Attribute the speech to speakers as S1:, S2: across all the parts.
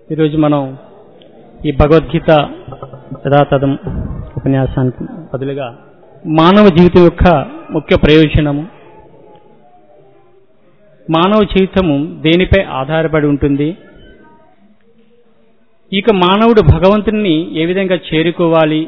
S1: ఈరోజు మనం ఈ భగవద్గీత యథాతథం ఉపన్యాసానికి బదులుగా మానవ జీవితం యొక్క ముఖ్య ప్రయోజనము మానవ జీవితము దేనిపై ఆధారపడి ఉంటుంది ఇక మానవుడు భగవంతుని ఏ విధంగా చేరుకోవాలి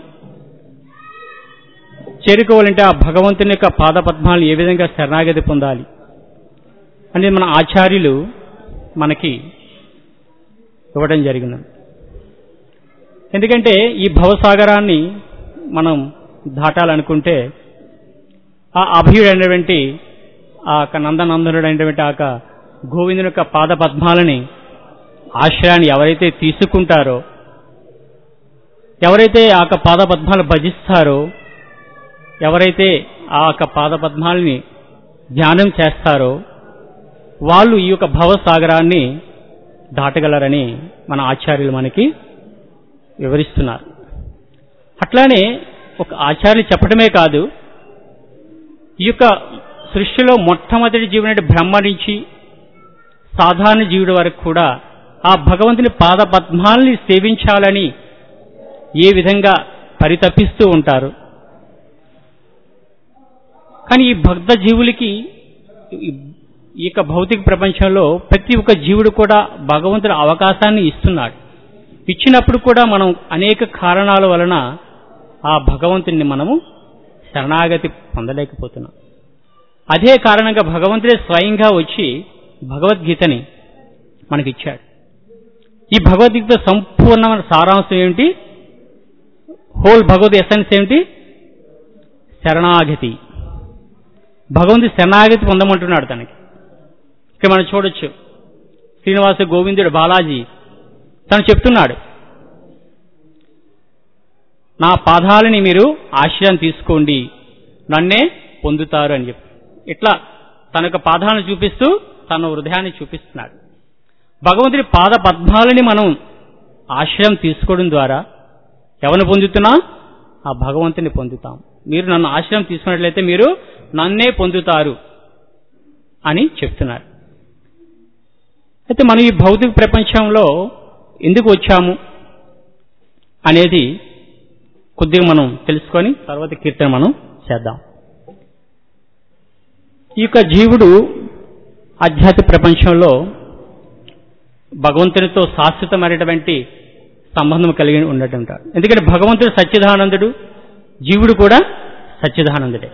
S1: చేరుకోవాలంటే ఆ భగవంతుని యొక్క పాదపద్మాలు ఏ విధంగా శరణాగతి పొందాలి అనేది మన ఆచార్యులు మనకి ఇవ్వడం జరిగింది ఎందుకంటే ఈ భవసాగరాన్ని మనం దాటాలనుకుంటే ఆ అభయుడైనటువంటి ఆ యొక్క నందనందనుడైనటువంటి ఆ యొక్క గోవిందుని యొక్క పాద పద్మాలని ఆశ్రయాన్ని ఎవరైతే తీసుకుంటారో ఎవరైతే ఆ యొక్క పాద పద్మాలు భజిస్తారో ఎవరైతే ఆ యొక్క పాద పద్మాలని ధ్యానం చేస్తారో వాళ్ళు ఈ యొక్క భవసాగరాన్ని దాటగలరని మన ఆచార్యులు మనకి వివరిస్తున్నారు అట్లానే ఒక ఆచార్యులు చెప్పడమే కాదు ఈ యొక్క సృష్టిలో మొట్టమొదటి జీవునటి బ్రహ్మ నుంచి సాధారణ జీవుడి వరకు కూడా ఆ భగవంతుని పాద పద్మాలని సేవించాలని ఏ విధంగా పరితపిస్తూ ఉంటారు కానీ ఈ భక్త జీవులకి ఈ యొక్క భౌతిక ప్రపంచంలో ప్రతి ఒక్క జీవుడు కూడా భగవంతుడు అవకాశాన్ని ఇస్తున్నాడు ఇచ్చినప్పుడు కూడా మనం అనేక కారణాల వలన ఆ భగవంతుని మనము శరణాగతి పొందలేకపోతున్నాం అదే కారణంగా భగవంతుడే స్వయంగా వచ్చి భగవద్గీతని మనకిచ్చాడు ఈ భగవద్గీత సంపూర్ణమైన సారాంశం ఏమిటి హోల్ భగవద్ ఎసెన్స్ ఏమిటి శరణాగతి భగవంతుడి శరణాగతి పొందమంటున్నాడు తనకి ఇక్కడ మనం చూడొచ్చు శ్రీనివాస గోవిందుడు బాలాజీ తను చెప్తున్నాడు నా పాదాలని మీరు ఆశ్రయం తీసుకోండి నన్నే పొందుతారు అని చెప్పి ఇట్లా తన యొక్క పాదాలను చూపిస్తూ తన హృదయాన్ని చూపిస్తున్నాడు భగవంతుడి పాద పద్మాలని మనం ఆశ్రయం తీసుకోవడం ద్వారా ఎవరిని పొందుతున్నాం ఆ భగవంతుని పొందుతాం మీరు నన్ను ఆశ్రయం తీసుకున్నట్లయితే మీరు నన్నే పొందుతారు అని చెప్తున్నారు అయితే మనం ఈ భౌతిక ప్రపంచంలో ఎందుకు వచ్చాము అనేది కొద్దిగా మనం తెలుసుకొని తర్వాత కీర్తన మనం చేద్దాం ఈ యొక్క జీవుడు ఆధ్యాత్మిక ప్రపంచంలో భగవంతునితో శాశ్వతమైనటువంటి సంబంధం కలిగి ఉన్నట్టుంటాడు ఎందుకంటే భగవంతుడు సచ్చిదానందుడు జీవుడు కూడా సచ్చిదానందుడే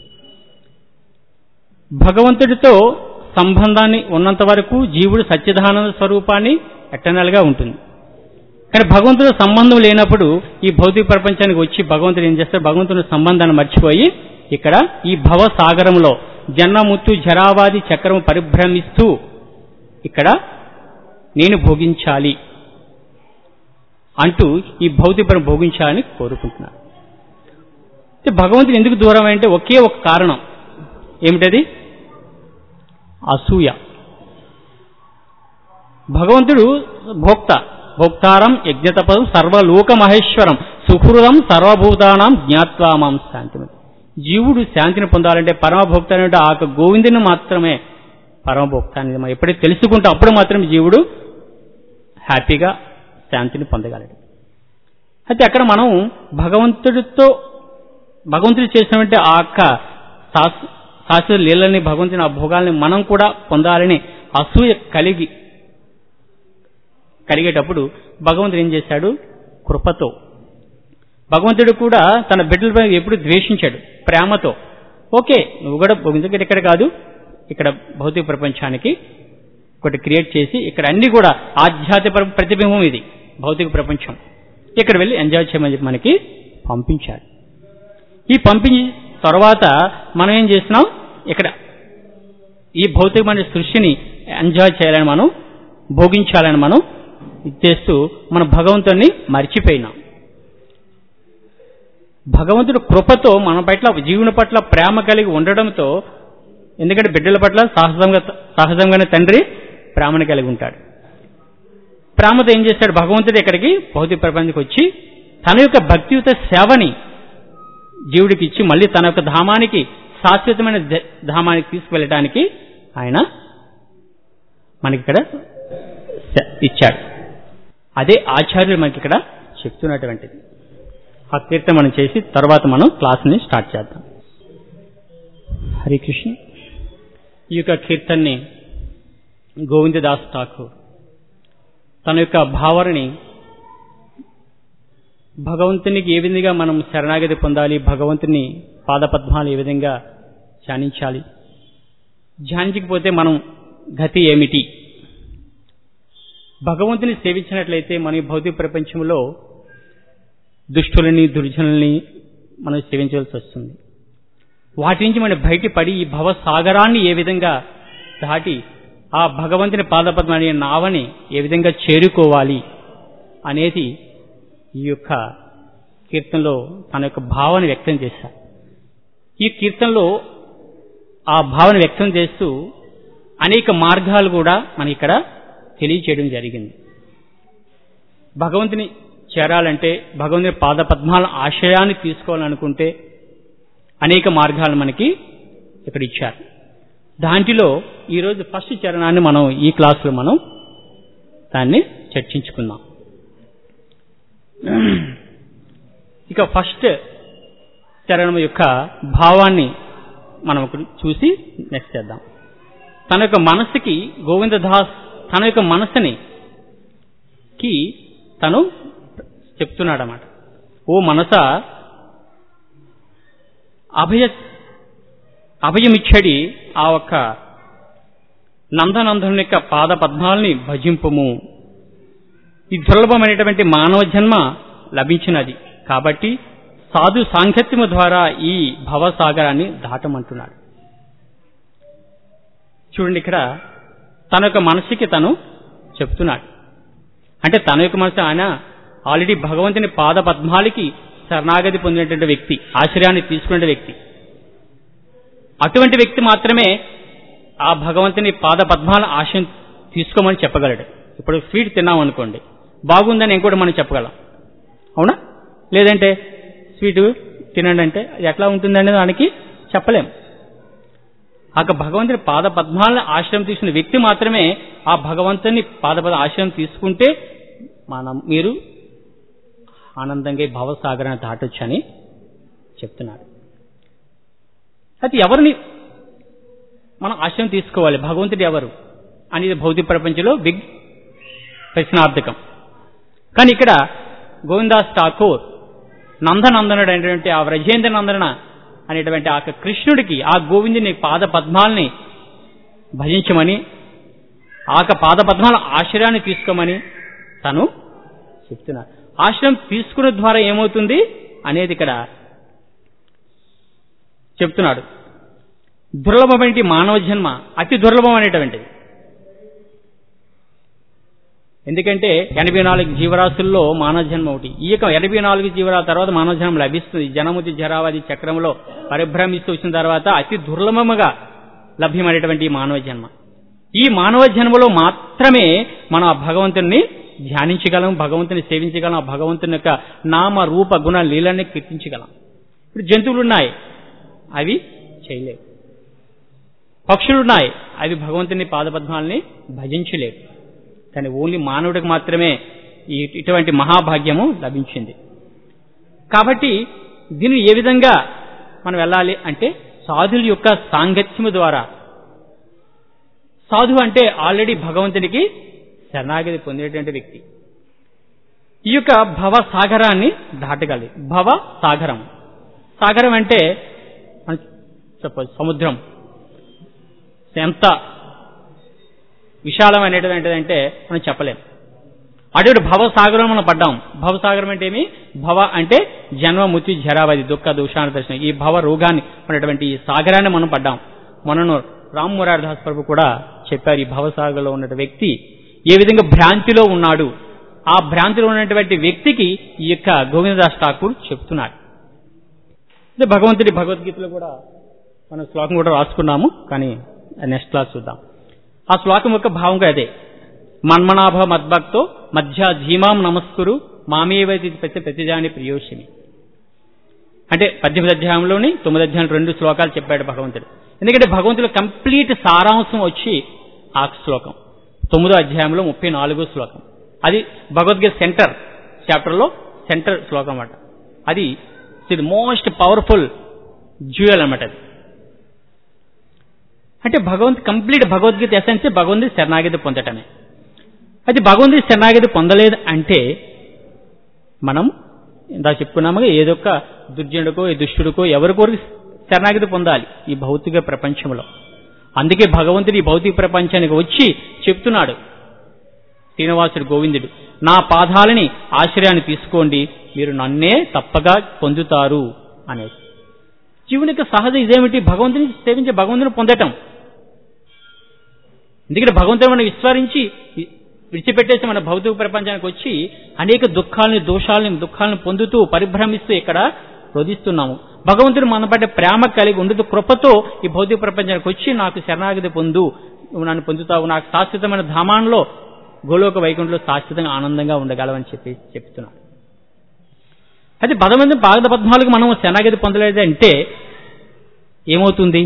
S1: భగవంతుడితో సంబంధాన్ని ఉన్నంత వరకు జీవుడు సచ్చిదానంద స్వరూపాన్ని ఎట్టనలుగా ఉంటుంది కానీ భగవంతుడు సంబంధం లేనప్పుడు ఈ భౌతిక ప్రపంచానికి వచ్చి భగవంతుడు ఏం చేస్తారు భగవంతుని సంబంధాన్ని మర్చిపోయి ఇక్కడ ఈ భవ సాగరంలో జన్మముత్తు జరావాది చక్రం పరిభ్రమిస్తూ ఇక్కడ నేను భోగించాలి అంటూ ఈ భౌతిక భోగించాలని కోరుకుంటున్నాను భగవంతుడు ఎందుకు దూరం అంటే ఒకే ఒక కారణం ఏమిటది అసూయ భగవంతుడు భోక్త భోక్తారం యజ్ఞతపదం సర్వలోక మహేశ్వరం సుహృదం సర్వభూతానం జ్ఞాత్వామాం శాంతిమతి జీవుడు శాంతిని పొందాలంటే పరమభోక్త అంటే ఆ గోవిందుని మాత్రమే పరమభోక్త అనేది మనం ఎప్పుడైతే తెలుసుకుంటే అప్పుడు మాత్రమే జీవుడు హ్యాపీగా శాంతిని పొందగలడు అయితే అక్కడ మనం భగవంతుడితో భగవంతుడు చేసినటువంటి ఆ యొక్క శాశ్వత లీలని భగవంతుని ఆ భోగాల్ని మనం కూడా పొందాలని అసూయ కలిగి కలిగేటప్పుడు భగవంతుడు ఏం చేశాడు కృపతో భగవంతుడు కూడా తన బిడ్డలపై ఎప్పుడు ద్వేషించాడు ప్రేమతో ఓకే నువ్వు కూడా భగవంతుడి ఇక్కడ కాదు ఇక్కడ భౌతిక ప్రపంచానికి ఒకటి క్రియేట్ చేసి ఇక్కడ అన్ని కూడా ఆధ్యాత్మిక ప్రతిబింబం ఇది భౌతిక ప్రపంచం ఇక్కడ వెళ్ళి ఎంజాయ్ చేయమని చెప్పి మనకి పంపించాడు ఈ పంపించి తర్వాత మనం ఏం చేస్తున్నాం ఇక్కడ ఈ భౌతికమైన సృష్టిని ఎంజాయ్ చేయాలని మనం భోగించాలని మనం చేస్తూ మన భగవంతుడిని మర్చిపోయినాం భగవంతుడు కృపతో మన పట్ల జీవుని పట్ల ప్రేమ కలిగి ఉండడంతో ఎందుకంటే బిడ్డల పట్ల సహజంగా సహజంగానే తండ్రి ప్రేమను కలిగి ఉంటాడు ప్రేమతో ఏం చేస్తాడు భగవంతుడు ఇక్కడికి భౌతిక ప్రపంచానికి వచ్చి తన యొక్క భక్తియుత సేవని జీవుడికి ఇచ్చి మళ్ళీ తన యొక్క ధామానికి శాశ్వతమైన ధామానికి తీసుకువెళ్ళడానికి ఆయన మనకి ఇక్కడ ఇచ్చాడు అదే ఆచార్యులు మనకి ఇక్కడ చెప్తున్నటువంటిది ఆ కీర్తన మనం చేసి తర్వాత మనం క్లాస్ని స్టార్ట్ చేద్దాం హరే కృష్ణ ఈ యొక్క కీర్తన్ని గోవిందదాస్ ఠాకూర్ తన యొక్క భావనని భగవంతునికి ఏ విధంగా మనం శరణాగతి పొందాలి భగవంతుని పాదపద్మాలు ఏ విధంగా ధ్యానించాలి ధ్యానించకపోతే మనం గతి ఏమిటి భగవంతుని సేవించినట్లయితే మన ఈ భౌతిక ప్రపంచంలో దుష్టులని దుర్జనుల్ని మనం సేవించవలసి వస్తుంది వాటి నుంచి మనం బయటపడి ఈ భవసాగరాన్ని ఏ విధంగా దాటి ఆ భగవంతుని పాదపద్మ అనే నావని ఏ విధంగా చేరుకోవాలి అనేది ఈ యొక్క కీర్తనలో తన యొక్క భావన వ్యక్తం చేశారు ఈ కీర్తనలో ఆ భావన వ్యక్తం చేస్తూ అనేక మార్గాలు కూడా మన ఇక్కడ తెలియచేయడం జరిగింది భగవంతుని చేరాలంటే భగవంతుని పాదపద్మాల ఆశయాన్ని తీసుకోవాలనుకుంటే అనేక మార్గాలు మనకి ఇక్కడ ఇచ్చారు దాంట్లో ఈరోజు ఫస్ట్ చరణాన్ని మనం ఈ క్లాసులో మనం దాన్ని చర్చించుకుందాం ఇక ఫస్ట్ చరణం యొక్క భావాన్ని మనం ఒకటి చూసి నెక్స్ట్ చేద్దాం తన యొక్క మనసుకి గోవిందదాస్ తన యొక్క మనసుని కి తను చెప్తున్నాడన్నమాట ఓ మనస అభయ అభయమిచ్చడి ఆ ఒక్క నందనందనుని యొక్క పాద పద్మాలని భజింపుము ఈ దుర్లభమైనటువంటి మానవ జన్మ లభించినది కాబట్టి సాధు సాంగత్యము ద్వారా ఈ భవసాగరాన్ని దాటమంటున్నాడు చూడండి ఇక్కడ తన యొక్క మనసుకి తను చెప్తున్నాడు అంటే తన యొక్క మనసు ఆయన ఆల్రెడీ భగవంతుని పాద పద్మాలకి శరణాగతి పొందినటువంటి వ్యక్తి ఆశ్రయాన్ని తీసుకునే వ్యక్తి అటువంటి వ్యక్తి మాత్రమే ఆ భగవంతుని పాద పద్మాల ఆశయం తీసుకోమని చెప్పగలడు ఇప్పుడు స్వీట్ తిన్నాం అనుకోండి బాగుందని ఇంకోటి మనం చెప్పగలం అవునా లేదంటే స్వీట్ తినండి అంటే అది ఎట్లా ఉంటుందంటే దానికి చెప్పలేం ఆ భగవంతుని పాద పద్మాలను ఆశ్రయం తీసుకున్న వ్యక్తి మాత్రమే ఆ భగవంతుని పాదపద ఆశ్రయం తీసుకుంటే మనం మీరు ఆనందంగా ఈ భవసాగరాన్ని దాటొచ్చని చెప్తున్నారు అయితే ఎవరిని మనం ఆశ్రయం తీసుకోవాలి భగవంతుడు ఎవరు అనేది భౌతిక ప్రపంచంలో బిగ్ ప్రశ్నార్థకం కానీ ఇక్కడ గోవిందాస్ ఠాకూర్ నందనందనుడు అనేటువంటి ఆ వ్రజేంద్ర నందన అనేటువంటి ఆ కృష్ణుడికి ఆ గోవిందుని పాద పద్మాలని భజించమని ఆ పాద పద్మాల ఆశ్రయాన్ని తీసుకోమని తను చెప్తున్నారు ఆశ్రయం తీసుకున్న ద్వారా ఏమవుతుంది అనేది ఇక్కడ చెప్తున్నాడు దుర్లభమైన మానవ జన్మ అతి దుర్లభం అనేటువంటిది ఎందుకంటే ఎనభై నాలుగు జీవరాశుల్లో మానవ జన్మ ఒకటి ఈ యొక్క ఎనభై నాలుగు జీవరాల తర్వాత మానవ జన్మ లభిస్తుంది జనముతి జరావది చక్రంలో పరిభ్రమిస్తూ వచ్చిన తర్వాత అతి దుర్లభముగా లభ్యమైనటువంటి ఈ మానవ జన్మ ఈ మానవ జన్మలో మాత్రమే మనం ఆ భగవంతుని ధ్యానించగలం భగవంతుని సేవించగలం ఆ భగవంతుని యొక్క నామ రూప గుణ లీలని కీర్తించగలం ఇప్పుడు జంతువులు ఉన్నాయి అవి చేయలేవు పక్షులు ఉన్నాయి అవి భగవంతుని పాదపద్మాలని భజించలేవు కానీ ఓన్లీ మానవుడికి మాత్రమే ఈ ఇటువంటి మహాభాగ్యము లభించింది కాబట్టి దీన్ని ఏ విధంగా మనం వెళ్ళాలి అంటే సాధుల యొక్క సాంగత్యము ద్వారా సాధు అంటే ఆల్రెడీ భగవంతునికి శరణాగతి పొందేటువంటి వ్యక్తి ఈ యొక్క భవ సాగరాన్ని దాటగలి భవ సాగరం సాగరం అంటే మనం చెప్పచ్చు సముద్రం ఎంత విశాలమైనటువంటిది అంటే మనం చెప్పలేం అటువంటి భవసాగరం మనం పడ్డాం భవసాగరం అంటే ఏమి భవ అంటే జన్మ మృత్యు జరావది దుఃఖ దూషాన దర్శనం ఈ భవ రోగాన్ని ఉన్నటువంటి ఈ సాగరాన్ని మనం పడ్డాం మనను రామ్ మురారిదాస్ ప్రభు కూడా చెప్పారు ఈ భవసాగర్లో ఉన్న వ్యక్తి ఏ విధంగా భ్రాంతిలో ఉన్నాడు ఆ భ్రాంతిలో ఉన్నటువంటి వ్యక్తికి ఈ యొక్క గోవిందదాస్ ఠాకూర్ చెప్తున్నాడు అంటే భగవంతుడి భగవద్గీతలో కూడా మనం శ్లోకం కూడా రాసుకున్నాము కానీ నెక్స్ట్ క్లాస్ చూద్దాం ఆ శ్లోకం యొక్క భావం అదే మన్మనాభ మద్భక్తో మధ్య ధీమాం నమస్కురు మామేవైతే ప్రతి ప్రతిజాని ప్రియోషిని అంటే పద్దెనిమిది అధ్యాయంలోని తొమ్మిది అధ్యాయం రెండు శ్లోకాలు చెప్పాడు భగవంతుడు ఎందుకంటే భగవంతుడు కంప్లీట్ సారాంశం వచ్చి ఆ శ్లోకం తొమ్మిదో అధ్యాయంలో ముప్పై నాలుగో శ్లోకం అది భగవద్గీత సెంటర్ చాప్టర్లో సెంటర్ శ్లోకం అన్నమాట అది ఇది మోస్ట్ పవర్ఫుల్ జ్యూయల్ అన్నమాట అది అంటే భగవంత్ కంప్లీట్ భగవద్గీత ఎసెన్స్ భగవంతుడి శరణాగతి పొందటమే అది భగవంతుడి శరణాగతి పొందలేదు అంటే మనం ఇందా చెప్పుకున్నాముగా ఏదొక్క దుర్జనుడికో ఏ దుష్టుడికో ఎవరికో శరణాగతి పొందాలి ఈ భౌతిక ప్రపంచంలో అందుకే భగవంతుడు ఈ భౌతిక ప్రపంచానికి వచ్చి చెప్తున్నాడు శ్రీనివాసుడు గోవిందుడు నా పాదాలని ఆశ్రయాన్ని తీసుకోండి మీరు నన్నే తప్పగా పొందుతారు అనేది జీవుని యొక్క సహజ ఇదేమిటి భగవంతుని సేవించే భగవంతుని పొందటం ఎందుకంటే భగవంతుని మనం విస్మరించి విడిచిపెట్టేసి మన భౌతిక ప్రపంచానికి వచ్చి అనేక దుఃఖాలని దోషాలని దుఃఖాలను పొందుతూ పరిభ్రమిస్తూ ఇక్కడ రోధిస్తున్నాము భగవంతుడు మన పట్ల ప్రేమ కలిగి ఉండుతూ కృపతో ఈ భౌతిక ప్రపంచానికి వచ్చి నాకు శరణాగతి పొందు నువ్వు నన్ను పొందుతావు నాకు శాశ్వతమైన ధామాన్లో గోలోక వైకుంఠంలో శాశ్వతంగా ఆనందంగా ఉండగలవని చెప్పి చెప్తున్నాను అయితే పదమంది పాద పద్మాలకు మనం శరణాగతి పొందలేదు అంటే ఏమవుతుంది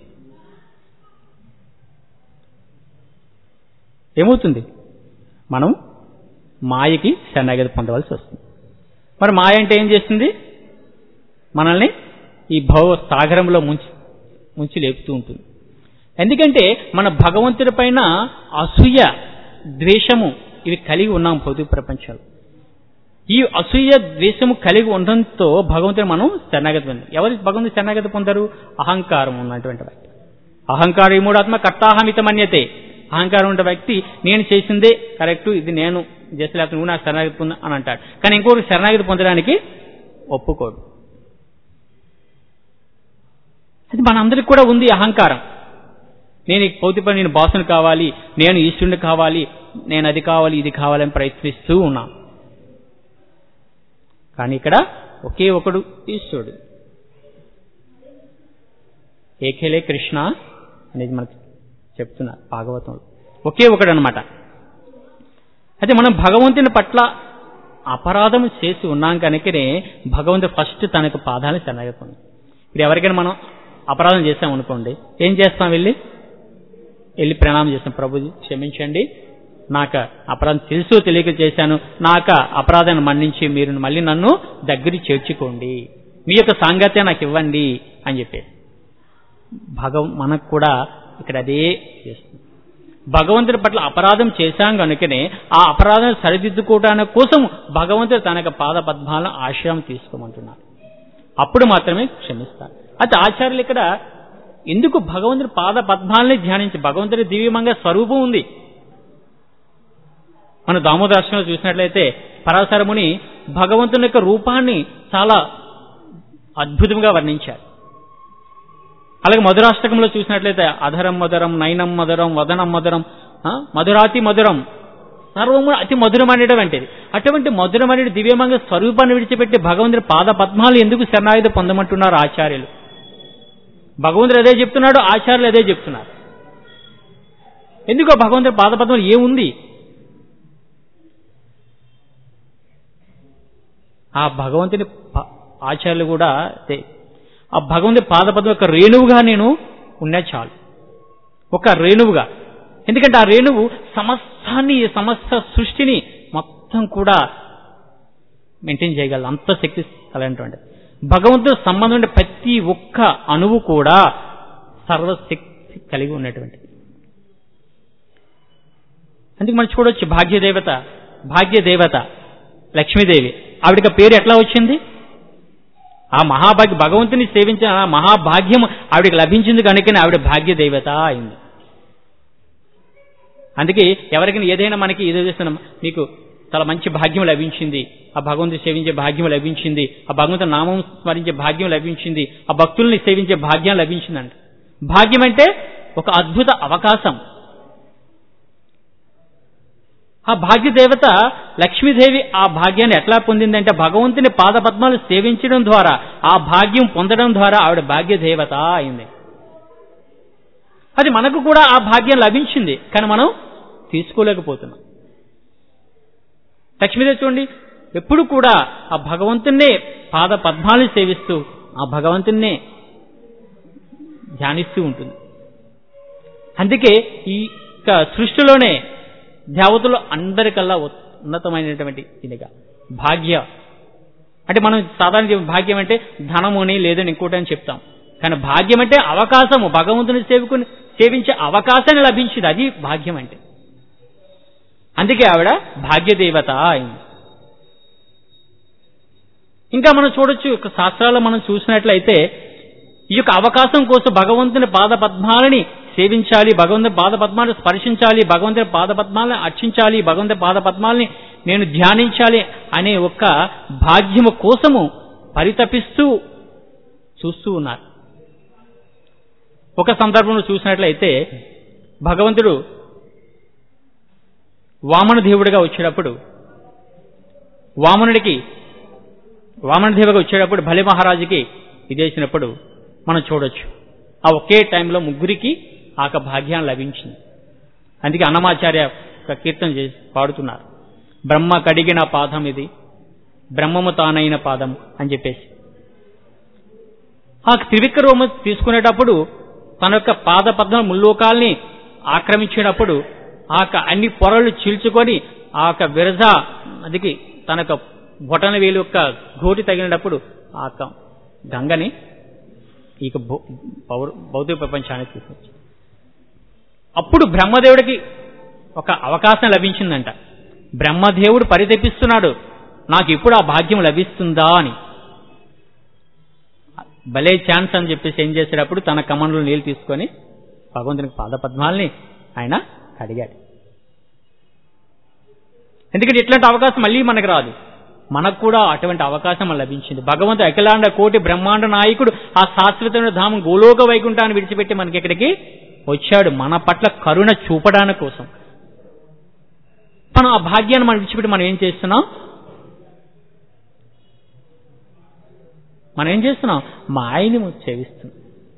S1: ఏమవుతుంది మనం మాయకి శరణాగతి పొందవలసి వస్తుంది మరి మాయ అంటే ఏం చేస్తుంది మనల్ని ఈ భవ సాగరంలో ముంచి ముంచి లేపుతూ ఉంటుంది ఎందుకంటే మన భగవంతుడి పైన అసూయ ద్వేషము ఇవి కలిగి ఉన్నాం భౌతిక ప్రపంచంలో ఈ అసూయ ద్వేషము కలిగి ఉండడంతో భగవంతుని మనం శరణాగతి పొందాం ఎవరు భగవంతుని శరణాగతి పొందారు అహంకారం ఉన్నటువంటి వ్యక్తి అహంకారం ఈ మూడాత్మ కర్తాహమితమన్యతే అహంకారం ఉన్న వ్యక్తి నేను చేసిందే కరెక్ట్ ఇది నేను చేసలేకపోతే నువ్వు నాకు శరణాగతి పొంద అని అంటాడు కానీ ఇంకొకరు శరణాగతి పొందడానికి ఒప్పుకోడు అది మనందరికి కూడా ఉంది అహంకారం నేను ఈ భౌతిక పని నేను బాసుని కావాలి నేను ఈశ్వరుని కావాలి నేను అది కావాలి ఇది కావాలని ప్రయత్నిస్తూ ఉన్నా కానీ ఇక్కడ ఒకే ఒకడు ఈశ్వరుడు ఏకేలే కృష్ణ అనేది మనకు చెప్తున్నారు భాగవతంలో ఒకే ఒకడు అనమాట అయితే మనం భగవంతుని పట్ల అపరాధం చేసి ఉన్నాం కనుకనే భగవంతుడు ఫస్ట్ తనకు పాదాలను శనగతుంది ఇప్పుడు ఎవరికైనా మనం అపరాధం చేసాం అనుకోండి ఏం చేస్తాం వెళ్ళి వెళ్ళి ప్రణామం చేస్తాం ప్రభుజీ క్షమించండి నాక అపరాధం తెలుసు తెలియక చేశాను నాక అపరాధాన్ని మన్నించి మీరు మళ్ళీ నన్ను దగ్గర చేర్చుకోండి మీ యొక్క సాంగత్యం నాకు ఇవ్వండి అని చెప్పేసి భగవ మనకు కూడా ఇక్కడ అదే చేస్తుంది భగవంతుడి పట్ల అపరాధం చేశాం కనుకనే ఆ అపరాధం సరిదిద్దుకోవడానికి కోసం భగవంతుడు తన యొక్క పాద పద్మాలను ఆశ్రయం తీసుకోమంటున్నారు అప్పుడు మాత్రమే క్షమిస్తారు అయితే ఆచార్యులు ఇక్కడ ఎందుకు భగవంతుడి పాద పద్మాలని ధ్యానించి భగవంతుడి దివ్యమంగా స్వరూపం ఉంది మన దామోదర్శనంలో చూసినట్లయితే పరాశరముని భగవంతుని యొక్క రూపాన్ని చాలా అద్భుతంగా వర్ణించారు అలాగే మధురాష్టకంలో చూసినట్లయితే అధరం మధురం నయనం మధురం వదనం మధురం మధురాతి మధురం సర్వము అతి మధురమైనటువంటిది అటువంటి మధురమైన దివ్యమంగా స్వరూపాన్ని విడిచిపెట్టి భగవంతుడి పాద పద్మాలు ఎందుకు శరణాయుధ పొందమంటున్నారు ఆచార్యులు భగవంతుడు అదే చెప్తున్నాడు ఆచార్యులు అదే చెప్తున్నారు ఎందుకో భగవంతుడి పాద పద్మాలు ఏముంది ఆ భగవంతుని ఆచార్యులు కూడా ఆ భగవంతుడి పాదపదం ఒక రేణువుగా నేను ఉన్నా చాలు ఒక రేణువుగా ఎందుకంటే ఆ రేణువు సమస్తాన్ని సమస్త సృష్టిని మొత్తం కూడా మెయింటైన్ చేయగలదు అంత శక్తి అలాంటి భగవంతుడు సంబంధం ప్రతి ఒక్క అణువు కూడా సర్వశక్తి కలిగి ఉన్నటువంటిది అందుకు మనం చూడొచ్చు భాగ్యదేవత భాగ్యదేవత లక్ష్మీదేవి ఆవిడకి పేరు ఎట్లా వచ్చింది ఆ మహాభాగ్య భగవంతుని సేవించిన ఆ మహాభాగ్యం ఆవిడకి లభించింది కనుకనే ఆవిడ భాగ్య దేవత అయింది అందుకే ఎవరికైనా ఏదైనా మనకి ఏదో చేస్తున్నాం మీకు చాలా మంచి భాగ్యం లభించింది ఆ భగవంతుని సేవించే భాగ్యం లభించింది ఆ భగవంతుని నామం స్మరించే భాగ్యం లభించింది ఆ భక్తుల్ని సేవించే భాగ్యం లభించిందంట భాగ్యం అంటే ఒక అద్భుత అవకాశం ఆ భాగ్యదేవత లక్ష్మీదేవి ఆ భాగ్యాన్ని ఎట్లా పొందిందంటే భగవంతుని పాదపద్మాలు సేవించడం ద్వారా ఆ భాగ్యం పొందడం ద్వారా ఆవిడ భాగ్యదేవత అయింది అది మనకు కూడా ఆ భాగ్యం లభించింది కానీ మనం తీసుకోలేకపోతున్నాం లక్ష్మీదేవి చూడండి ఎప్పుడు కూడా ఆ భగవంతున్నే పాద పద్మాలను సేవిస్తూ ఆ భగవంతున్నే ధ్యానిస్తూ ఉంటుంది అందుకే ఈ సృష్టిలోనే దేవతలు అందరికల్లా ఉన్నతమైనటువంటి ఇదిగా భాగ్య అంటే మనం సాధారణ చెప్పే భాగ్యం అంటే ధనముని లేదని ఇంకోటి అని చెప్తాం కానీ భాగ్యం అంటే అవకాశము భగవంతుని సేవకుని సేవించే అవకాశాన్ని లభించింది అది భాగ్యం అంటే అందుకే ఆవిడ భాగ్యదేవత అయింది ఇంకా మనం చూడొచ్చు ఒక శాస్త్రాల్లో మనం చూసినట్లయితే ఈ యొక్క అవకాశం కోసం భగవంతుని పాద పద్మాలని సేవించాలి భగవంతుని పాద పద్మాలను స్పర్శించాలి భగవంతుని పాద పద్మాలను అర్చించాలి భగవంతుని పాద పద్మాలని నేను ధ్యానించాలి అనే ఒక భాగ్యము కోసము పరితపిస్తూ చూస్తూ ఉన్నారు ఒక సందర్భంలో చూసినట్లయితే భగవంతుడు వామన దేవుడిగా వచ్చేటప్పుడు వామనుడికి వామనదేవగా వచ్చేటప్పుడు బలి మహారాజుకి ఇదేసినప్పుడు మనం చూడొచ్చు ఆ ఒకే టైంలో ముగ్గురికి ఆ యొక్క భాగ్యం లభించింది అందుకే అన్నమాచార్య ఒక కీర్తన చేసి పాడుతున్నారు బ్రహ్మ కడిగిన పాదం ఇది బ్రహ్మము తానైన పాదం అని చెప్పేసి ఆ త్రివిక్రమ తీసుకునేటప్పుడు తన యొక్క పాద పద్మ ముల్లోకాల్ని ఆక్రమించినప్పుడు ఆ యొక్క అన్ని పొరలు చీల్చుకొని ఆ యొక్క విరజ అదికి తన యొక్క బొటన వేలు యొక్క ఘోటి తగినప్పుడు ఆ యొక్క గంగని ఈ యొక్క భౌ- పౌర- భౌతిక ప్రపంచానికి తీసుకొచ్చి అప్పుడు బ్రహ్మదేవుడికి ఒక అవకాశం లభించిందంట బ్రహ్మదేవుడు పరితపిస్తున్నాడు నాకు ఇప్పుడు ఆ భాగ్యం లభిస్తుందా అని భలే ఛాన్స్ అని చెప్పేసి ఏం చేసేటప్పుడు తన కమంలో నీళ్ళు తీసుకొని భగవంతునికి పాదపద్మాల్ని ఆయన కడిగాడు ఎందుకంటే ఇట్లాంటి అవకాశం మళ్ళీ మనకు రాదు మనకు కూడా అటువంటి అవకాశం మనకు లభించింది భగవంతుడు అఖిలాండ కోటి బ్రహ్మాండ నాయకుడు ఆ శాశ్వతమైన ధామం గోలోక వైకుంఠాన్ని విడిచిపెట్టి మనకి ఇక్కడికి వచ్చాడు మన పట్ల కరుణ చూపడానికి కోసం మనం ఆ భాగ్యాన్ని మనం విడిచిపెట్టి మనం ఏం చేస్తున్నాం మనం ఏం చేస్తున్నాం మాయని సేవిస్తున్నాం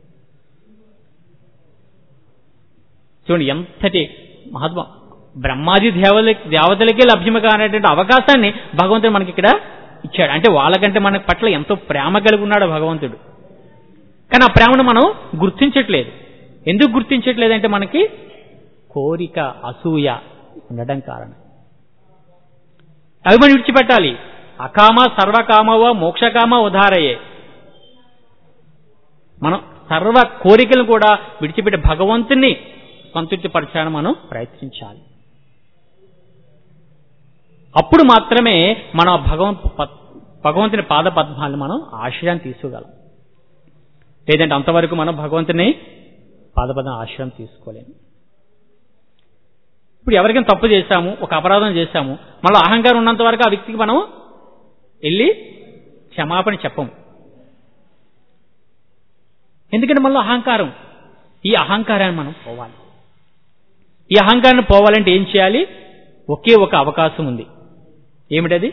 S1: చూడండి ఎంతటి మహాత్మ బ్రహ్మాది దేవల దేవతలకే లభ్యము కానటువంటి అవకాశాన్ని భగవంతుడు మనకి ఇక్కడ ఇచ్చాడు అంటే వాళ్ళకంటే మన పట్ల ఎంతో ప్రేమ కలిగి ఉన్నాడు భగవంతుడు కానీ ఆ ప్రేమను మనం గుర్తించట్లేదు ఎందుకు గుర్తించట్లేదు అంటే మనకి కోరిక అసూయ ఉండడం కారణం అవి మనం విడిచిపెట్టాలి అకామ సర్వకామవ మోక్షకామ ఉదారయే మనం సర్వ కోరికలను కూడా విడిచిపెట్టి భగవంతుని సంతృప్తిపరచాలని మనం ప్రయత్నించాలి అప్పుడు మాత్రమే మనం భగవంత్ ప- భగవంతుని పాద పద్మాలను మనం ఆశ్రయం తీసుకోగలం లేదంటే అంతవరకు మనం భగవంతుని పాదపదం ఆశ్రయం తీసుకోలేము ఇప్పుడు ఎవరికైనా తప్పు చేశాము ఒక అపరాధం చేశాము మళ్ళీ అహంకారం ఉన్నంత వరకు ఆ వ్యక్తికి మనం వెళ్ళి క్షమాపణ చెప్పము ఎందుకంటే మళ్ళీ అహంకారం ఈ అహంకారాన్ని మనం పోవాలి ఈ అహంకారాన్ని పోవాలంటే ఏం చేయాలి ఒకే ఒక అవకాశం ఉంది ఏమిటది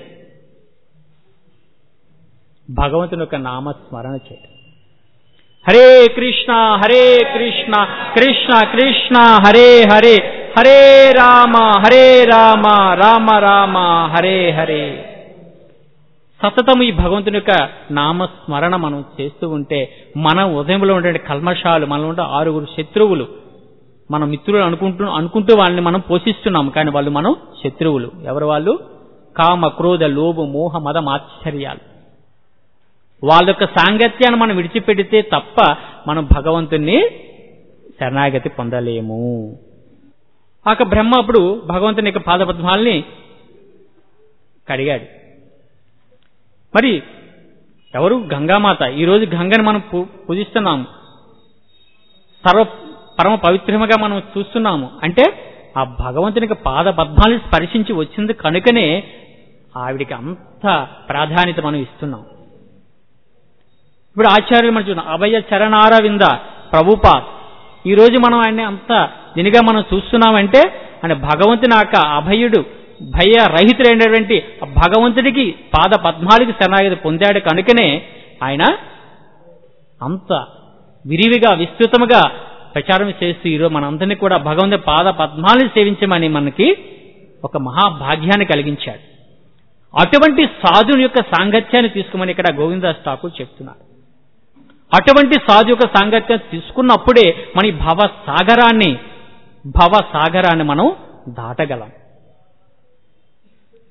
S1: భగవంతుని యొక్క నామస్మరణ చేయడం హరే కృష్ణ హరే కృష్ణ కృష్ణ కృష్ణ హరే హరే హరే రామ హరే రామ రామ రామ హరే హరే సతతం ఈ భగవంతుని యొక్క నామస్మరణ మనం చేస్తూ ఉంటే మన ఉదయంలో ఉండే కల్మషాలు మనలో ఉండే ఆరుగురు శత్రువులు మన మిత్రులు అనుకుంటూ అనుకుంటూ వాళ్ళని మనం పోషిస్తున్నాం కానీ వాళ్ళు మనం శత్రువులు ఎవరు వాళ్ళు కామ క్రోధ లోభ మోహ మదం ఆశ్చర్యాలు వాళ్ళ యొక్క సాంగత్యాన్ని మనం విడిచిపెడితే తప్ప మనం భగవంతుణ్ణి శరణాగతి పొందలేము ఆ యొక్క బ్రహ్మ అప్పుడు భగవంతుని యొక్క పాదపద్మాల్ని కడిగాడు మరి ఎవరు గంగామాత ఈరోజు గంగని మనం పూ- పూజిస్తున్నాము సర్వ పరమ పవిత్రముగా మనం చూస్తున్నాము అంటే ఆ భగవంతునికి పాద పద్మాలను స్పర్శించి వచ్చింది కనుకనే ఆవిడికి అంత ప్రాధాన్యత మనం ఇస్తున్నాం ఇప్పుడు ఆచార్యులు మనం చూద్దాం అభయ చరణారవింద ప్రభుపాద్ ఈ రోజు మనం ఆయన్ని అంత దీనిగా మనం చూస్తున్నామంటే ఆయన భగవంతుని యొక్క అభయుడు భయ రహితుడైనటువంటి ఆ భగవంతుడికి పాద పద్మాలకి శరణాగతి పొందాడు కనుకనే ఆయన అంత విరివిగా విస్తృతముగా ప్రచారం చేస్తూ ఈరోజు మనందరినీ కూడా భగవంతుని పాద పద్మాలను సేవించమని మనకి ఒక మహాభాగ్యాన్ని కలిగించాడు అటువంటి సాధుని యొక్క సాంగత్యాన్ని తీసుకోమని ఇక్కడ గోవిందాస్ ఠాకూర్ చెప్తున్నారు అటువంటి సాధు యొక్క సాంగత్యం తీసుకున్నప్పుడే మన ఈ భవ సాగరాన్ని భవ సాగరాన్ని మనం దాటగలం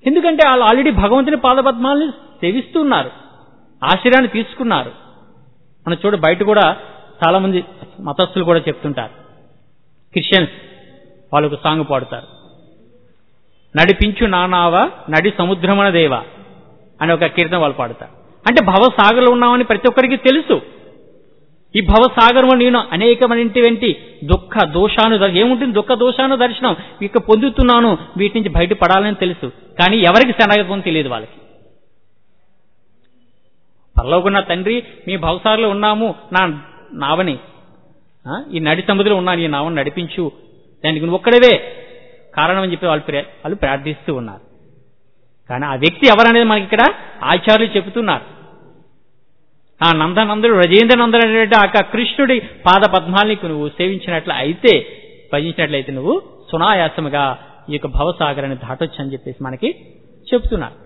S1: ఎందుకంటే వాళ్ళు ఆల్రెడీ భగవంతుని పాదపద్మాలని సేవిస్తున్నారు ఆశ్రయాన్ని తీసుకున్నారు మన చూడు బయట కూడా చాలా మంది మతస్థులు కూడా చెప్తుంటారు క్రిస్టియన్స్ వాళ్ళు ఒక సాంగ్ పాడుతారు నడిపించు నానావ నడి సముద్రమణ దేవ అని ఒక కీర్తన వాళ్ళు పాడుతారు అంటే భవసాగర్లో ఉన్నామని ప్రతి ఒక్కరికి తెలుసు ఈ భవసాగరంలో నేను అనేకమైనటువంటి దుఃఖ దోషాను ఏముంటుంది దుఃఖ దోషాను దర్శనం ఇక పొందుతున్నాను వీటి నుంచి బయటపడాలని తెలుసు కానీ ఎవరికి శరణాగతం తెలియదు వాళ్ళకి పరలోకున్న తండ్రి మీ భవసాగర్లో ఉన్నాము నా నావని ఆ, ఈ నడి సముద్రంలో ఉన్నాను ఈ నావని నడిపించు దానికి నువ్వు ఒక్కడవే కారణం అని చెప్పి వాళ్ళు ప్రే- వాళ్ళు ప్రార్థిస్తూ ఉన్నారు కానీ ఆ వ్యక్తి ఎవరనేది మనకి ఇక్కడ ఆచార్యులు చెబుతున్నారు ఆ నందనందుడు రజేంద్ర నందనుడు అనేటువంటి ఆ కృష్ణుడి పాద పద్మాల్ని నువ్వు సేవించినట్లు అయితే భజించినట్లయితే నువ్వు సునాయాసముగా ఈ యొక్క భవసాగరాన్ని దాటొచ్చు అని చెప్పేసి మనకి చెప్తున్నారు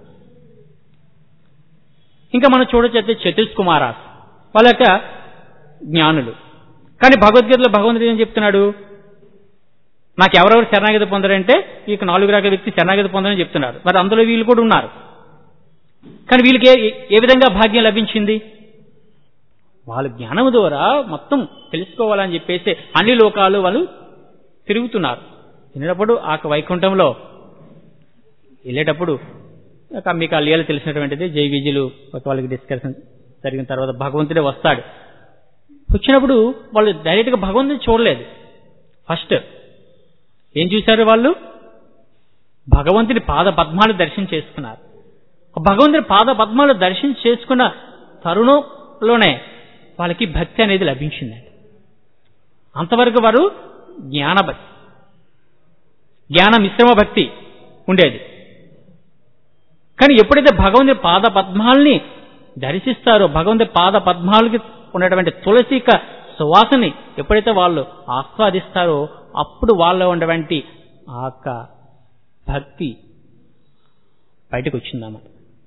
S1: ఇంకా మనం చూడొచ్చైతే చతుష్ కుమారాస్ వాళ్ళ యొక్క జ్ఞానులు కానీ భగవద్గీతలో భగవంతుడు ఏం చెప్తున్నాడు నాకు ఎవరెవరు శరణాగతి పొందరంటే ఈ యొక్క నాలుగు రకాల వ్యక్తి శరణాగతి పొందరని చెప్తున్నారు మరి అందులో వీళ్ళు కూడా ఉన్నారు కానీ వీళ్ళకి ఏ- ఏ విధంగా భాగ్యం లభించింది వాళ్ళ జ్ఞానం ద్వారా మొత్తం తెలుసుకోవాలని చెప్పేసి అన్ని లోకాలు వాళ్ళు తిరుగుతున్నారు వెళ్ళినప్పుడు ఆ వైకుంఠంలో వెళ్ళేటప్పుడు ఒక మీకు ఆ లీల తెలిసినటువంటిది జై విజయులు ఒక వాళ్ళకి డిస్కషన్ జరిగిన తర్వాత భగవంతుడే వస్తాడు వచ్చినప్పుడు వాళ్ళు డైరెక్ట్గా భగవంతుని చూడలేదు ఫస్ట్ ఏం చూశారు వాళ్ళు భగవంతుని పాద పద్మాలు దర్శనం చేసుకున్నారు ఆ భగవంతుని పాద పద్మాలు దర్శనం చేసుకున్న తరుణంలోనే వాళ్ళకి భక్తి అనేది లభించిందండి అంతవరకు వారు జ్ఞాన భక్తి జ్ఞాన మిశ్రమ భక్తి ఉండేది కానీ ఎప్పుడైతే భగవంతుని పాద పద్మాల్ని దర్శిస్తారో భగవంతుని పాద పద్మాలకి ఉన్నటువంటి తులసిక సువాసని ఎప్పుడైతే వాళ్ళు ఆస్వాదిస్తారో అప్పుడు వాళ్ళలో ఉన్నటువంటి ఆ యొక్క భక్తి బయటకు వచ్చిందన్నమాట